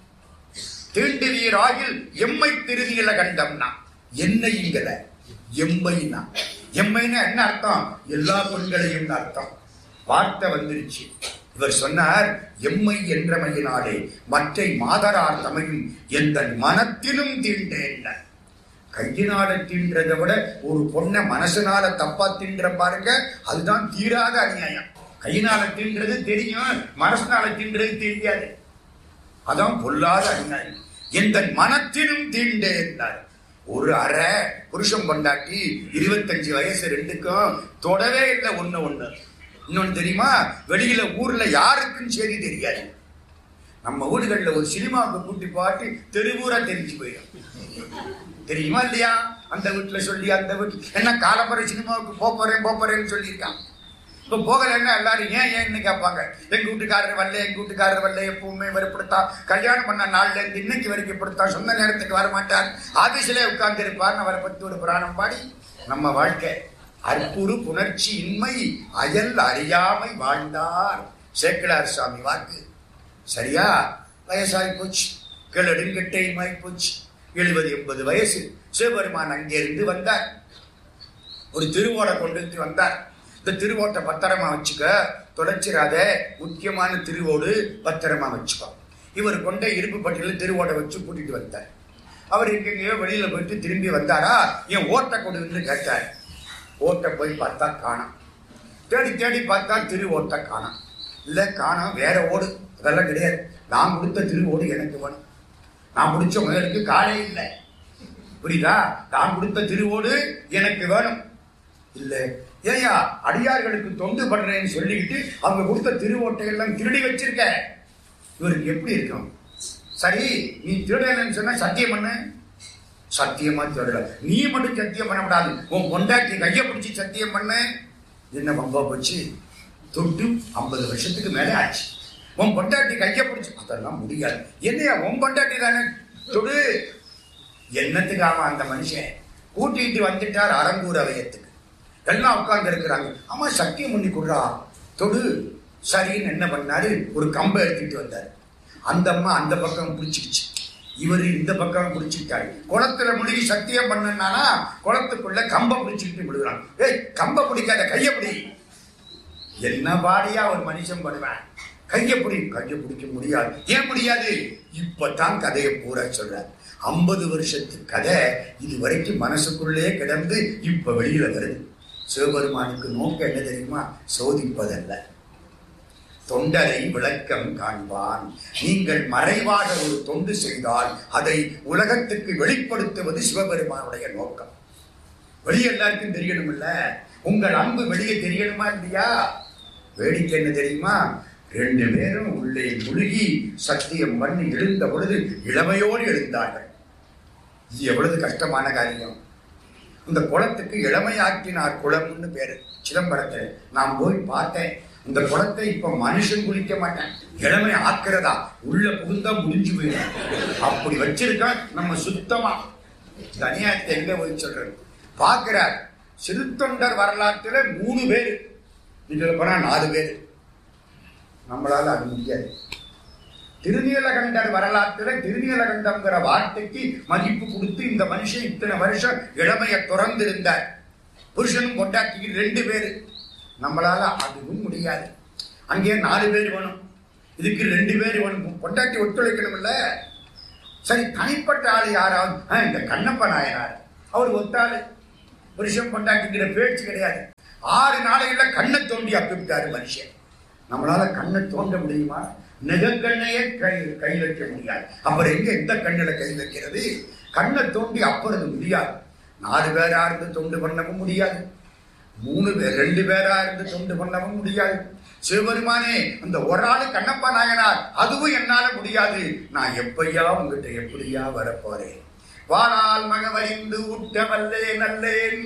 தீண்டுவீராகில் எம்மை திருநீல கண்டம்னா என்னைங்கல எம்மைனா எம்மைனா என்ன அர்த்தம் எல்லா பெண்களையும் அர்த்தம் வார்த்தை வந்துருச்சு இவர் சொன்னார் எம்மை என்றமையினாலே மற்றை மாதரார் தமையும் எந்த மனத்திலும் தீண்டேன் கையினால தீன்றதை விட ஒரு பொண்ணை மனசுனால தப்பா தீன்ற பாருங்க அதுதான் தீராத அநியாயம் கையினால தீன்றது தெரியும் மனசுனால தீன்றது தெரியாது அதான் பொல்லாத அநியாயம் எந்த மனத்திலும் தீண்டே இருந்தார் ஒரு அறை புருஷன் பொண்டாட்டி இருபத்தஞ்சு வயசு ரெண்டுக்கும் தொடவே இல்லை ஒண்ணு ஒண்ணு இன்னொன்னு தெரியுமா வெளியில ஊர்ல யாருக்கும் சரி தெரியாது நம்ம ஊடுகள்ல ஒரு சினிமாவுக்கு கூட்டி பாட்டு தெருவூரா தெரிஞ்சு போயிடும் தெரியுமா இல்லையா அந்த வீட்டுல சொல்லி அந்த வீட்டுல என்ன காலம்பரை சினிமாவுக்கு போப் போறேன் போப் போறேன்னு சொல்லியிருக்கான் இப்ப போகலைன்னா எல்லாரும் ஏன் ஏன்னு கேட்பாங்க எங்க வீட்டுக்காரர் வரல எங்க வீட்டுக்காரர் வரல எப்பவுமே வெறுப்படுத்தா கல்யாணம் பண்ண நாள்ல இருந்து இன்னைக்கு வரைக்கும் படுத்தா சொந்த நேரத்துக்கு வர மாட்டார் ஆபீஸ்ல உட்கார்ந்து இருப்பார் அவரை பத்தி ஒரு புராணம் பாடி நம்ம வாழ்க்கை அற்புறு புணர்ச்சி இன்மை அயல் அறியாமை வாழ்ந்தார் சேக்கிழார் சுவாமி வாக்கு சரியா வயசாகி போச்சு கிளடுங்கட்டையுமாய் போச்சு எழுபது எண்பது வயசு சிவபெருமான் அங்கிருந்து வந்தார் ஒரு திருவோடை கொண்டு வந்து வந்தார் இந்த திருவோட்டை பத்திரமா வச்சுக்க தொலைச்சிராத முக்கியமான திருவோடு பத்திரமா வச்சுக்கோ இவர் கொண்ட இருப்பு பட்டியலில் திருவோட்டை வச்சு கூட்டிட்டு வந்தார் அவர் எங்கெங்கயோ வெளியில போயிட்டு திரும்பி வந்தாரா என் ஓட்டை கொடுன்னு கேட்டார் ஓட்டை போய் பார்த்தா காணோம் தேடி தேடி பார்த்தா திரு ஓட்டை காணோம் இல்ல காணோம் வேற ஓடு அதெல்லாம் கிடையாது நான் கொடுத்த திரு ஓடு எனக்கு வேணும் நான் முடிச்ச முதலுக்கு காலே இல்லை புரியுதா நான் கொடுத்த திருவோடு எனக்கு வேணும் இல்ல ஏயா அடியார்களுக்கு தொண்டு பண்றேன்னு சொல்லிக்கிட்டு அவங்க கொடுத்த திருவோட்டை எல்லாம் திருடி வச்சிருக்க இவருக்கு எப்படி இருக்கும் சரி நீ திருடலன்னு சொன்னா சத்தியம் பண்ணு சத்தியமா திருடல நீ மட்டும் சத்தியம் பண்ண கூடாது உன் பொண்டாட்டி கைய பிடிச்சி சத்தியம் பண்ணு என்ன பம்பா போச்சு தொட்டு ஐம்பது வருஷத்துக்கு மேல ஆச்சு உன் பொண்டாட்டி கைய பிடிச்சி அதெல்லாம் முடியாது என்னையா உன் பொண்டாட்டி தானே தொடு என்னத்துக்காக அந்த மனுஷன் கூட்டிட்டு வந்துட்டார் அரங்கூர் அவயத்துக்கு எல்லாம் உட்கார்ந்து இருக்கிறாங்க ஆமா சத்தியம் பண்ணி கொடுறா தொடு சரின்னு என்ன பண்ணாரு ஒரு கம்பை எடுத்துட்டு வந்தாரு அந்த அம்மா அந்த பக்கம் பிடிச்சிக்கிச்சு இவர் இந்த பக்கம் பிடிச்சிக்கிட்டாரு குளத்துல முழுகி சத்தியம் பண்ணனானா குளத்துக்குள்ள கம்பை பிடிச்சிக்கிட்டு விடுறான் ஏய் கம்பை பிடிக்காத கைய பிடி என்ன பாடியா ஒரு மனுஷன் படுவேன் கைய பிடி கைய பிடிக்க முடியாது ஏன் முடியாது இப்பதான் கதையை பூரா சொல்றாரு ஐம்பது வருஷத்து கதை இது வரைக்கும் மனசுக்குள்ளே கிடந்து இப்ப வெளியில வருது சிவபெருமானுக்கு நோக்கம் என்ன தெரியுமா சோதிப்பதல்ல தொண்டரை விளக்கம் காண்பான் நீங்கள் மறைவாக ஒரு தொண்டு செய்தால் அதை உலகத்துக்கு வெளிப்படுத்துவது சிவபெருமானுடைய நோக்கம் வெளியே எல்லாருக்கும் தெரியணும் இல்ல உங்கள் அன்பு வெளியே தெரியணுமா இல்லையா வேடிக்கை என்ன தெரியுமா ரெண்டு பேரும் உள்ளே முழுகி சத்தியம் பண்ணி எழுந்த பொழுது இளமையோடு எழுந்தார்கள் இது எவ்வளவு கஷ்டமான காரியம் இந்த குளத்துக்கு இளமையாக்கினார் குளம்னு பேரு சிதம்பரத்தில் நான் போய் பார்த்தேன் இந்த குளத்தை இப்ப மனுஷன் குளிக்க மாட்டேன் இளமை ஆக்குறதா உள்ள புகுந்தா முடிஞ்சு போயிடும் அப்படி வச்சிருக்கான் நம்ம சுத்தமா தனியாத்தை எங்க போய் சொல்றது பாக்குறார் சிறுத்தொண்டர் வரலாற்றுல மூணு பேர் இதுல போனா நாலு பேர் நம்மளால அது முடியாது திருநீலகண்டர் வரலாற்றுல திருநீலகண்டம்ங்கிற வார்த்தைக்கு மதிப்பு கொடுத்து இந்த மனுஷன் இத்தனை வருஷம் இளமைய துறந்திருந்தார் புருஷனும் பொண்டாட்டிக்கு ரெண்டு பேரு நம்மளால அதுவும் முடியாது அங்கே நாலு பேர் வேணும் இதுக்கு ரெண்டு பேர் வேணும் பொண்டாட்டி ஒத்துழைக்கணும்ல சரி தனிப்பட்ட ஆள் யாராவது ஆ, இந்த கண்ணப்ப நாயனார் அவர் ஒத்தாளு புருஷன் பொண்டாட்டிங்கிற பேச்சு கிடையாது ஆறு நாளைகள்ல கண்ணை தோண்டி அப்பிவிட்டாரு மனுஷன் நம்மளால கண்ணை தோண்ட முடியுமா நெகக்கண்ணையே கை கை வைக்க முடியாது அப்புறம் எங்க எந்த கண்ணுல கை வைக்கிறது கண்ணை தோண்டி அப்புறது முடியாது நாலு பேரா இருந்து தொண்டு பண்ணவும் முடியாது மூணு பேர் ரெண்டு பேரா இருந்து தொண்டு பண்ணவும் முடியாது சிவபெருமானே அந்த ஒரு ஆளு கண்ணப்பா நாயனார் அதுவும் என்னால முடியாது நான் எப்பையா உங்ககிட்ட எப்படியா வரப்போறேன் வாழால் மகவறிந்து ஊட்ட வல்லே நல்லேன்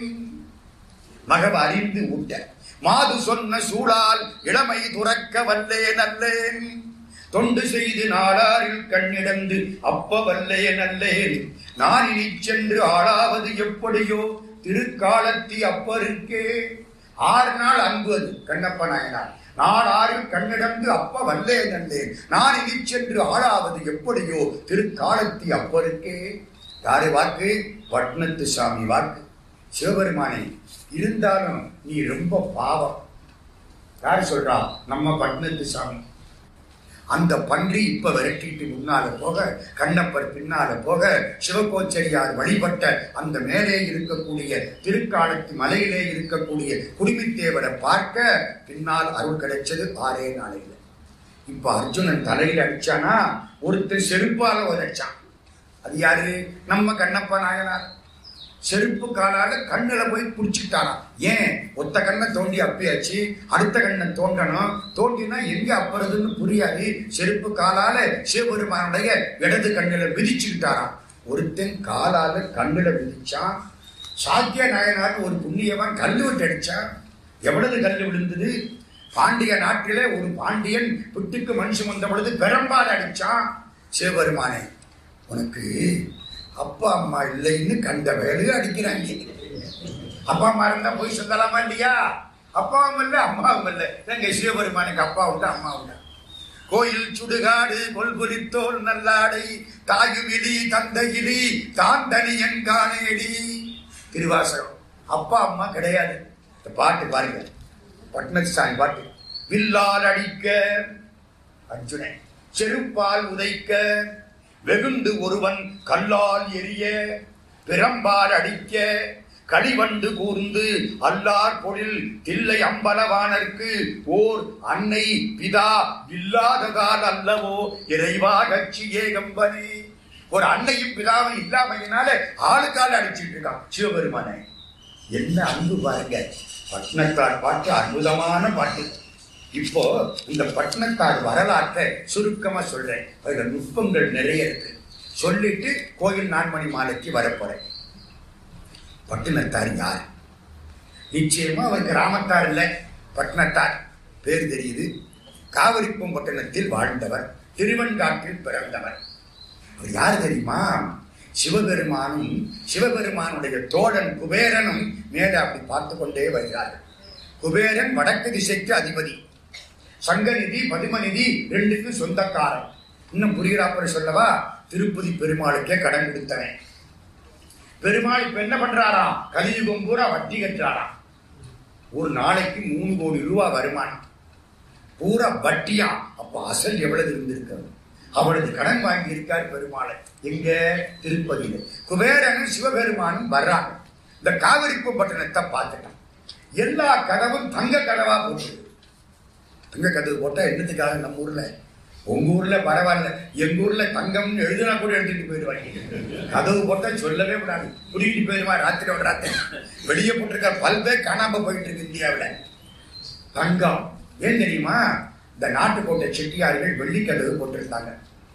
மகவ அறிந்து ஊட்ட மாது சொன்ன சூழால் இளமை துறக்க வல்லே நல்லேன் தொண்டு செய்து நாடாரில் கண்ணிடந்து அப்ப வல்லே நல்லேன் நான் இனி சென்று ஆளாவது எப்படியோ திருக்காலத்தி அப்பருக்கே ஆறு நாள் அன்பு அது கண்ணப்ப நாயனார் நாடாரில் கண்ணிடந்து அப்ப வல்லே நல்லேன் நான் இனி சென்று ஆளாவது எப்படியோ திருக்காலத்தி அப்பருக்கே யாரு வாக்கு பட்னத்து சாமி வாக்கு சிவபெருமானே இருந்தாலும் நீ ரொம்ப பாவம் யார் சொல்றா நம்ம பட்னத்து சாமி அந்த பன்றி இப்ப விரட்டிட்டு முன்னால போக கண்ணப்பர் பின்னால போக சிவகோச்சரியார் வழிபட்ட அந்த மேலே இருக்கக்கூடிய திருக்காலத்து மலையிலே இருக்கக்கூடிய குடிமித்தேவரை பார்க்க பின்னால் அருள் கிடைச்சது ஆறே நாளையில இப்ப அர்ஜுனன் தலையில அடிச்சானா ஒருத்தன் செருப்பால உதைச்சான் அது யாரு நம்ம கண்ணப்ப நாயனார் செருப்பு காலால கண்ணுல போய் புடிச்சுட்டாராம் ஏன் ஒத்த கண்ணை தோண்டி அப்பியாச்சு அடுத்த கண்ணை தோண்டணும் தோண்டினா எங்க அப்புறதுன்னு புரியாது செருப்பு காலால சிவபெருமானுடைய இடது கண்ணுல மிதிச்சுக்கிட்டாராம் ஒருத்தன் காலால கண்ணுல மிதிச்சான் சாத்திய நாயனார் ஒரு புண்ணியவன் கல்லு விட்டு அடிச்சான் எவ்வளவு கல்லு விழுந்தது பாண்டிய நாட்டிலே ஒரு பாண்டியன் புட்டுக்கு மனுஷன் வந்த பொழுது பெரம்பால் அடிச்சான் சிவபெருமானே உனக்கு அப்பா அம்மா இல்லைன்னு கண்ட வேலையை அடிக்கிறாங்க அப்பா அம்மா இருந்தா போய் சொல்லலாமா இல்லையா அப்பாவும் இல்லை அம்மாவும் இல்லை எங்க சிவபெருமானுக்கு அப்பா உண்டு அம்மா உண்டு கோயில் சுடுகாடு கொல்புரித்தோல் நல்லாடை தாயுமிலி தந்தையிலி தாந்தனி என் காணேடி திருவாசகம் அப்பா அம்மா கிடையாது இந்த பாட்டு பாருங்க பட்னசாமி பாட்டு வில்லால் அடிக்க அர்ஜுனன் செருப்பால் உதைக்க வெகுண்டு ஒருவன் கல்லால் எரிய பிறம்பால் அடிக்க களிவண்டு கூர்ந்து அல்லார் பொழில் தில்லை அம்பலவானர்க்கு ஓர் அன்னை பிதா இல்லாததால் அல்லவோ இறைவா கட்சி ஏகம்பனே ஒரு அன்னையும் பிதாவும் இல்லாமையினால ஆளுக்கால் அடிச்சிட்டு இருக்கான் சிவபெருமானை என்ன அன்பு பாருங்க பட்னத்தார் பாட்டு அற்புதமான பாட்டு இப்போ இந்த பட்னத்தார் வரலாற்றை சுருக்கமா சொல்றேன் அதுல நுட்பங்கள் நிறைய இருக்கு சொல்லிட்டு கோயில் நான்மணி மாலைக்கு வரப்போறேன் பட்டினத்தார் யார் நிச்சயமா அவர் கிராமத்தார் இல்ல பட்டினத்தார் பேர் தெரியுது காவிரிப்பம் பட்டணத்தில் வாழ்ந்தவர் திருவன்காட்டில் பிறந்தவர் அவர் யார் தெரியுமா சிவபெருமானும் சிவபெருமானுடைய தோழன் குபேரனும் மேலே அப்படி பார்த்து கொண்டே வருகிறார்கள் குபேரன் வடக்கு திசைக்கு அதிபதி சங்கநிதி பதுமநிதி ரெண்டுக்கு சொந்தக்காரன் இன்னும் புரிகிறாப்பர் சொல்லவா திருப்பதி பெருமாளுக்கே கடன் கொடுத்தவன் பெருமாள் இப்ப என்ன பண்றாராம் கலியுகம் பூரா வட்டி கட்டுறாராம் ஒரு நாளைக்கு மூணு கோடி ரூபாய் வருமானம் பூரா வட்டியா அப்ப அசல் எவ்வளவு இருந்திருக்கிறது அவளது கடன் வாங்கி இருக்கார் பெருமாளை எங்க திருப்பதியில குபேரனும் சிவபெருமானும் வர்றாங்க இந்த காவிரிப்பு பட்டணத்தை பார்த்துட்டான் எல்லா கதவும் தங்க கதவா போட்டு தங்க கதவு போட்டா என்னத்துக்காக நம்ம ஊர்ல உங்க ஊர்ல பரவாயில்ல எங்க ஊர்ல தங்கம்னு எழுதுனா கூட எடுத்துட்டு போயிடுவாங்க கதவு போட்டா சொல்லவே கூடாது குடிக்கிட்டு போயிருவா ராத்திரி ஒரு ராத்திரி வெளியே போட்டிருக்க பல்பே காணாம போயிட்டு இருக்கு இந்தியாவுல தங்கம் ஏன் தெரியுமா இந்த நாட்டுக்கோட்டை செட்டியார்கள் வெள்ளிக்கதவு போட்டிருந்தாங்க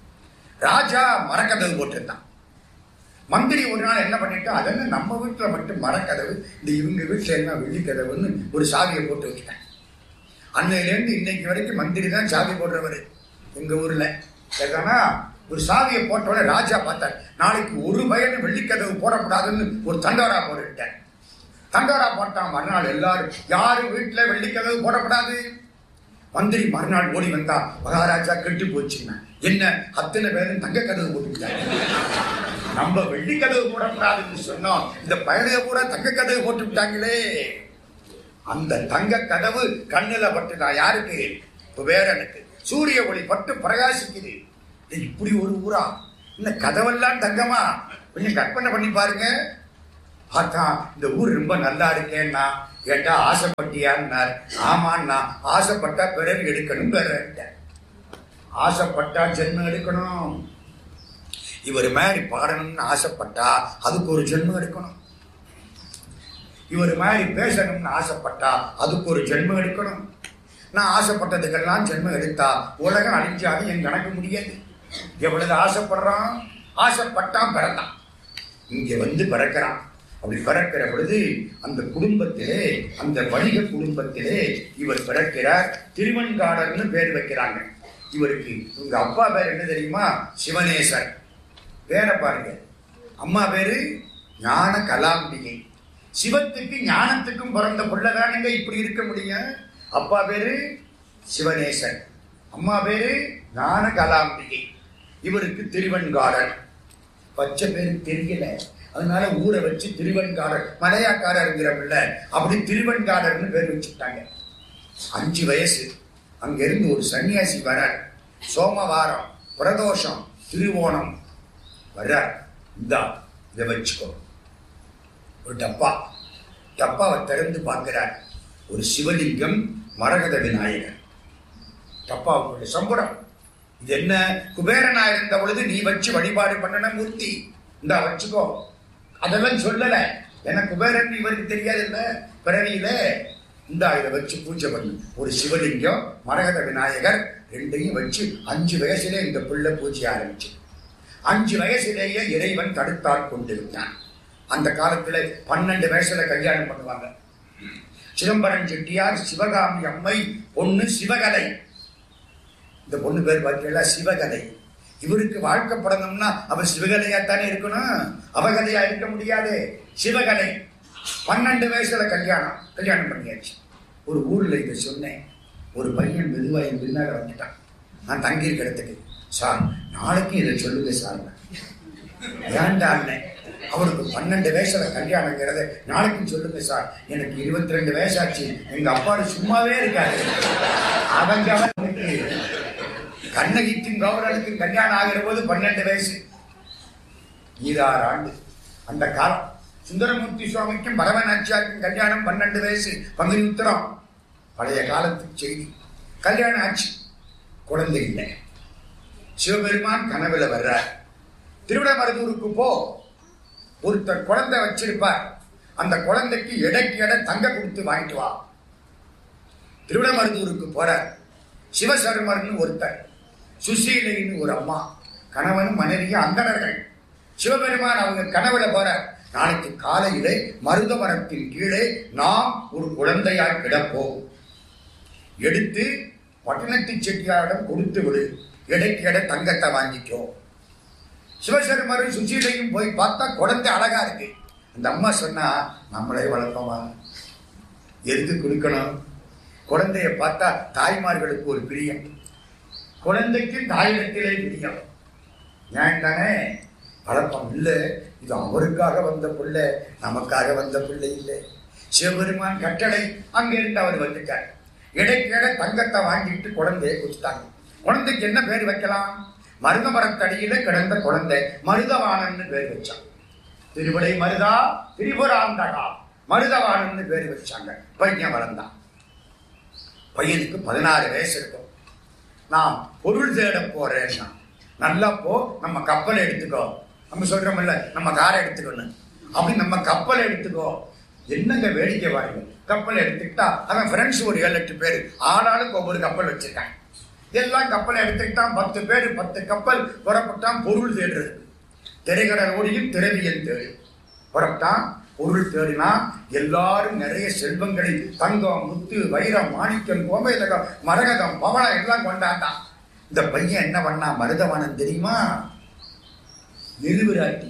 ராஜா மரக்கதவு போட்டிருந்தான் மந்திரி ஒரு நாள் என்ன பண்ணிட்டு அதென்ன நம்ம வீட்டுல மட்டும் மரக்கதவு இந்த இவங்க வீட்டுல என்ன வெள்ளிக்கதவுன்னு ஒரு சாவியை போட்டு வச்சுட்டேன் அன்னையிலேருந்து இன்னைக்கு வரைக்கும் மந்திரி தான் சாவி போடுறவர் எங்க ஊர்ல சரிதானா ஒரு சாவியை போட்டோட ராஜா பார்த்தார் நாளைக்கு ஒரு பயனு வெள்ளிக்கதவு போடக்கூடாதுன்னு ஒரு தண்டோரா போட்டுட்டார் தண்டோரா போட்டான் மறுநாள் எல்லாரும் யாரு வீட்டுல வெள்ளிக்கதவு போடக்கூடாது மந்திரி மறுநாள் ஓடி வந்தா மகாராஜா கெட்டு போச்சுன்னா என்ன அத்தனை பேரும் தங்க கதவு போட்டுக்கிட்டாங்க நம்ம வெள்ளி கதவு போடக்கூடாதுன்னு சொன்னோம் இந்த பயணிய கூட தங்க கதவு போட்டு விட்டாங்களே அந்த தங்க கதவு கண்ணுல பட்டுதா யாருக்கு குபேரனுக்கு சூரிய ஒளி பட்டு பிரகாசிக்குது இது இப்படி ஒரு ஊரா இந்த கதவெல்லாம் தங்கமா கொஞ்சம் கற்பனை பண்ணி பாருங்க பார்த்தா இந்த ஊர் ரொம்ப நல்லா இருக்கேன்னா கேட்டா ஆசைப்பட்டியான்னார் ஆமான்னா ஆசைப்பட்டா பிறகு எடுக்கணும் பிறகு ஆசைப்பட்டா ஜென்மம் எடுக்கணும் இவர் மாதிரி பாடணும்னு ஆசைப்பட்டா அதுக்கு ஒரு ஜென்மம் எடுக்கணும் இவர் மாதிரி பேசணும்னு ஆசைப்பட்டா அதுக்கு ஒரு ஜென்மம் எடுக்கணும் நான் ஆசைப்பட்டதுக்கெல்லாம் ஜென்மம் எடுத்தா உலகம் அழிஞ்சாலும் என் கணக்கு முடியாது எவ்வளவு ஆசைப்படுறான் ஆசைப்பட்டான் பிறந்தான் இங்க வந்து பிறக்கிறான் அப்படி பிறக்கிற பொழுது அந்த குடும்பத்திலே அந்த வணிக குடும்பத்திலே இவர் பிறக்கிறார் திருவன்காடர்னு பேர் வைக்கிறாங்க இவருக்கு உங்க அப்பா பேர் என்ன தெரியுமா சிவனேசர் பேரை பாருங்க அம்மா பேரு ஞான கலாம்பிகை சிவத்துக்கு ஞானத்துக்கும் பிறந்த பிள்ளைதானுங்க இப்படி இருக்க முடியும் அப்பா பேரு சிவனேசன் அம்மா பேரு ஞான கலாம்பிகை இவருக்கு திருவன்காடர் பச்சை பேரு தெரியல அதனால ஊரை வச்சு திருவன்காடர் மலையாக்காரருங்கிற பிள்ளை அப்படி திருவன்காடர்னு பேர் வச்சுட்டாங்க அஞ்சு வயசு அங்க இருந்து ஒரு சன்னியாசி வரார் சோமவாரம் பிரதோஷம் திருவோணம் வர்றார் இந்தா இதை வச்சுக்கோ ஒரு டப்பா டப்பாவை திறந்து பார்க்கிறார் ஒரு சிவலிங்கம் மரகத விநாயகர் டப்பாவுக்குள்ள சம்புடம் இது என்ன குபேரனா இருந்த பொழுது நீ வச்சு வழிபாடு பண்ணன மூர்த்தி இந்தா வச்சுக்கோ அதெல்லாம் சொல்லல ஏன்னா குபேரன் இவருக்கு தெரியாது இல்ல பிறவியில இந்தா இதை வச்சு பூஜை பண்ணு ஒரு சிவலிங்கம் மரகத விநாயகர் ரெண்டையும் வச்சு அஞ்சு வயசுல இந்த பிள்ளை பூஜை ஆரம்பிச்சு அஞ்சு வயசுலேயே இறைவன் தடுத்தால் கொண்டிருந்தான் அந்த காலத்துல பன்னெண்டு வயசுல கல்யாணம் பண்ணுவாங்க சிதம்பரம் செட்டியார் சிவகாமி அம்மை பொண்ணு சிவகலை இந்த பொண்ணு பேர் பார்த்தீங்களா சிவகலை இவருக்கு வாழ்க்கை படணும்னா அவர் சிவகலையாத்தானே இருக்கணும் அவகலையா இருக்க முடியாது சிவகலை பன்னெண்டு வயசுல கல்யாணம் கல்யாணம் பண்ணியாச்சு ஒரு ஊர்ல இதை சொன்னேன் ஒரு பையன் மெதுவா என் பின்னால வந்துட்டான் நான் தங்கியிருக்க இடத்துக்கு சார் நாளைக்கு இதை சொல்லுங்க சார் ஏன்டா அண்ணன் அவருக்கு பன்னெண்டு வயசுல கல்யாணங்கிறத நாளைக்கு சொல்லுங்க சார் எனக்கு இருபத்தி ரெண்டு வயசாச்சு எங்க அப்பாடு சும்மாவே இருக்காரு அவங்க அவனுக்கு கண்ணகிக்கும் கௌரனுக்கும் கல்யாணம் ஆகிற போது பன்னெண்டு வயசு ஈராறு ஆண்டு அந்த காலம் சுந்தரமூர்த்தி சுவாமிக்கும் பரவநாச்சியாருக்கும் கல்யாணம் பன்னெண்டு வயசு பங்குனி உத்தரம் பழைய காலத்து செய்தி கல்யாணம் ஆச்சு குழந்தை இல்லை சிவபெருமான் கனவுல வர்றார் திருவிடமருதூருக்கு போ ஒருத்தர் குழந்தை வச்சிருப்பார் அந்த குழந்தைக்கு எடைக்கு எடை தங்க கொடுத்து வாங்கிட்டு வா திருவிடமருதூருக்கு போறார் சிவசர்மர்னு ஒருத்தர் சுசீலைன்னு ஒரு அம்மா கணவனும் மனைவியும் அந்தணர்கள் சிவபெருமான் அவங்க கனவுல போறார் நாளைக்கு காலையிலே மருத மரத்தின் கீழே நாம் ஒரு குழந்தையாய் கிடப்போம் எடுத்து பட்டணத்து செட்டியாரிடம் கொடுத்து விடு எடைக்கு எடை தங்கத்தை வாங்கிக்கோ சிவசர்மரும் சுசீலையும் போய் பார்த்தா குழந்தை அழகா இருக்கு அந்த அம்மா சொன்னா நம்மளே வளர்ப்போமா எதுக்கு கொடுக்கணும் குழந்தைய பார்த்தா தாய்மார்களுக்கு ஒரு பிரியம் குழந்தைக்கு தாயிடத்திலே பிரியம் ஏன் தானே வளர்ப்போம் இல்லை இது அவருக்காக வந்த பிள்ளை நமக்காக வந்த பிள்ளை இல்லை சிவபெருமான் கட்டளை அங்கிருந்து அவர் வந்துட்டார் இடைக்கிட தங்கத்தை வாங்கிட்டு குழந்தையை கொடுத்தாங்க குழந்தைக்கு என்ன பேர் வைக்கலாம் மருத மரத்தடியில கிடந்த குழந்தை மருதவாணன்னு பேர் வச்சான் திருவிடை மருதா திரிபுராந்தகா மருதவாணன்னு பேர் வச்சாங்க பையன் வளர்ந்தான் பையனுக்கு பதினாறு வயசு இருக்கும் நான் பொருள் தேட போறேன்னா நல்லா போ நம்ம கப்பலை எடுத்துக்கோ நம்ம சொல்றோம்ல நம்ம காரை எடுத்துக்கணும் அப்படி நம்ம கப்பலை எடுத்துக்கோ என்னங்க வேடிக்கை பாருங்க கப்பல் எடுத்துக்கிட்டா அவன் ஃப்ரெண்ட்ஸ் ஒரு ஏழு எட்டு பேர் ஆளாளுக்கு ஒவ்வொரு கப்பல் வச்சிருக்காங்க எல்லாம் கப்பலை எடுத்துக்கிட்டான் பத்து பேர் பத்து கப்பல் புறப்பட்டான் பொருள் தேடுறது திரைக்கடல் ஓடியும் திரவியல் தேடு புறப்பட்டான் பொருள் தேடினா எல்லாரும் நிறைய செல்வங்களை தங்கம் முத்து வைரம் மாணிக்கம் கோமேதகம் மரகதம் பவளம் எல்லாம் கொண்டாண்டான் இந்த பையன் என்ன பண்ணா மருதவனம் தெரியுமா நிறுவிராட்டி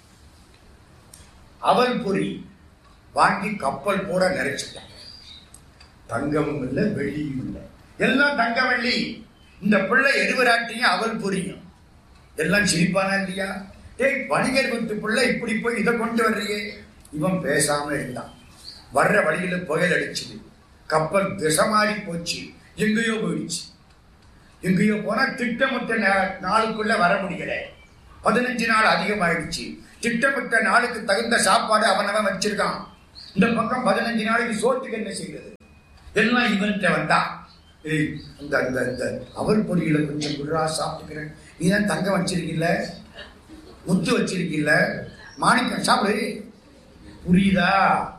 அவல் பொறி வாங்கி கப்பல் பூரா நிறைச்சிட்டாங்க தங்கமும் இல்லை வெள்ளியும் இல்லை எல்லாம் தங்க வெள்ளி இந்த பிள்ளை எருவராட்டியும் அவல் புரியும் எல்லாம் சிரிப்பானா இல்லையா டேய் வணிகர் வீட்டு பிள்ளை இப்படி போய் இதை கொண்டு வர்றியே இவன் பேசாம இருந்தான் வர்ற வழியில புயல் அடிச்சுது கப்பல் திசை மாறி போச்சு எங்கேயோ போயிடுச்சு எங்கேயோ போனா திட்டமிட்ட நா- நாளுக்குள்ள வர முடியல பதினஞ்சு நாள் அதிகமாயிடுச்சு திட்டமிட்ட நாளுக்கு தகுந்த சாப்பாடு அவனவன் வச்சிருக்கான் இந்த பக்கம் பதினஞ்சு நாளைக்கு சோத்துக்கு என்ன செய்யறது எல்லாம் இவன்கிட்ட வந்தான் ஏய் இந்த இந்த இந்த அவல் பொரியல கொஞ்சம் குடுறா சாப்பிட்டுக்கிறேன் நீ தான் தங்கம் வச்சிருக்கீல்ல முத்து வச்சிருக்கீல்ல மாணிக்கம் சாப்பிடு புரியுதா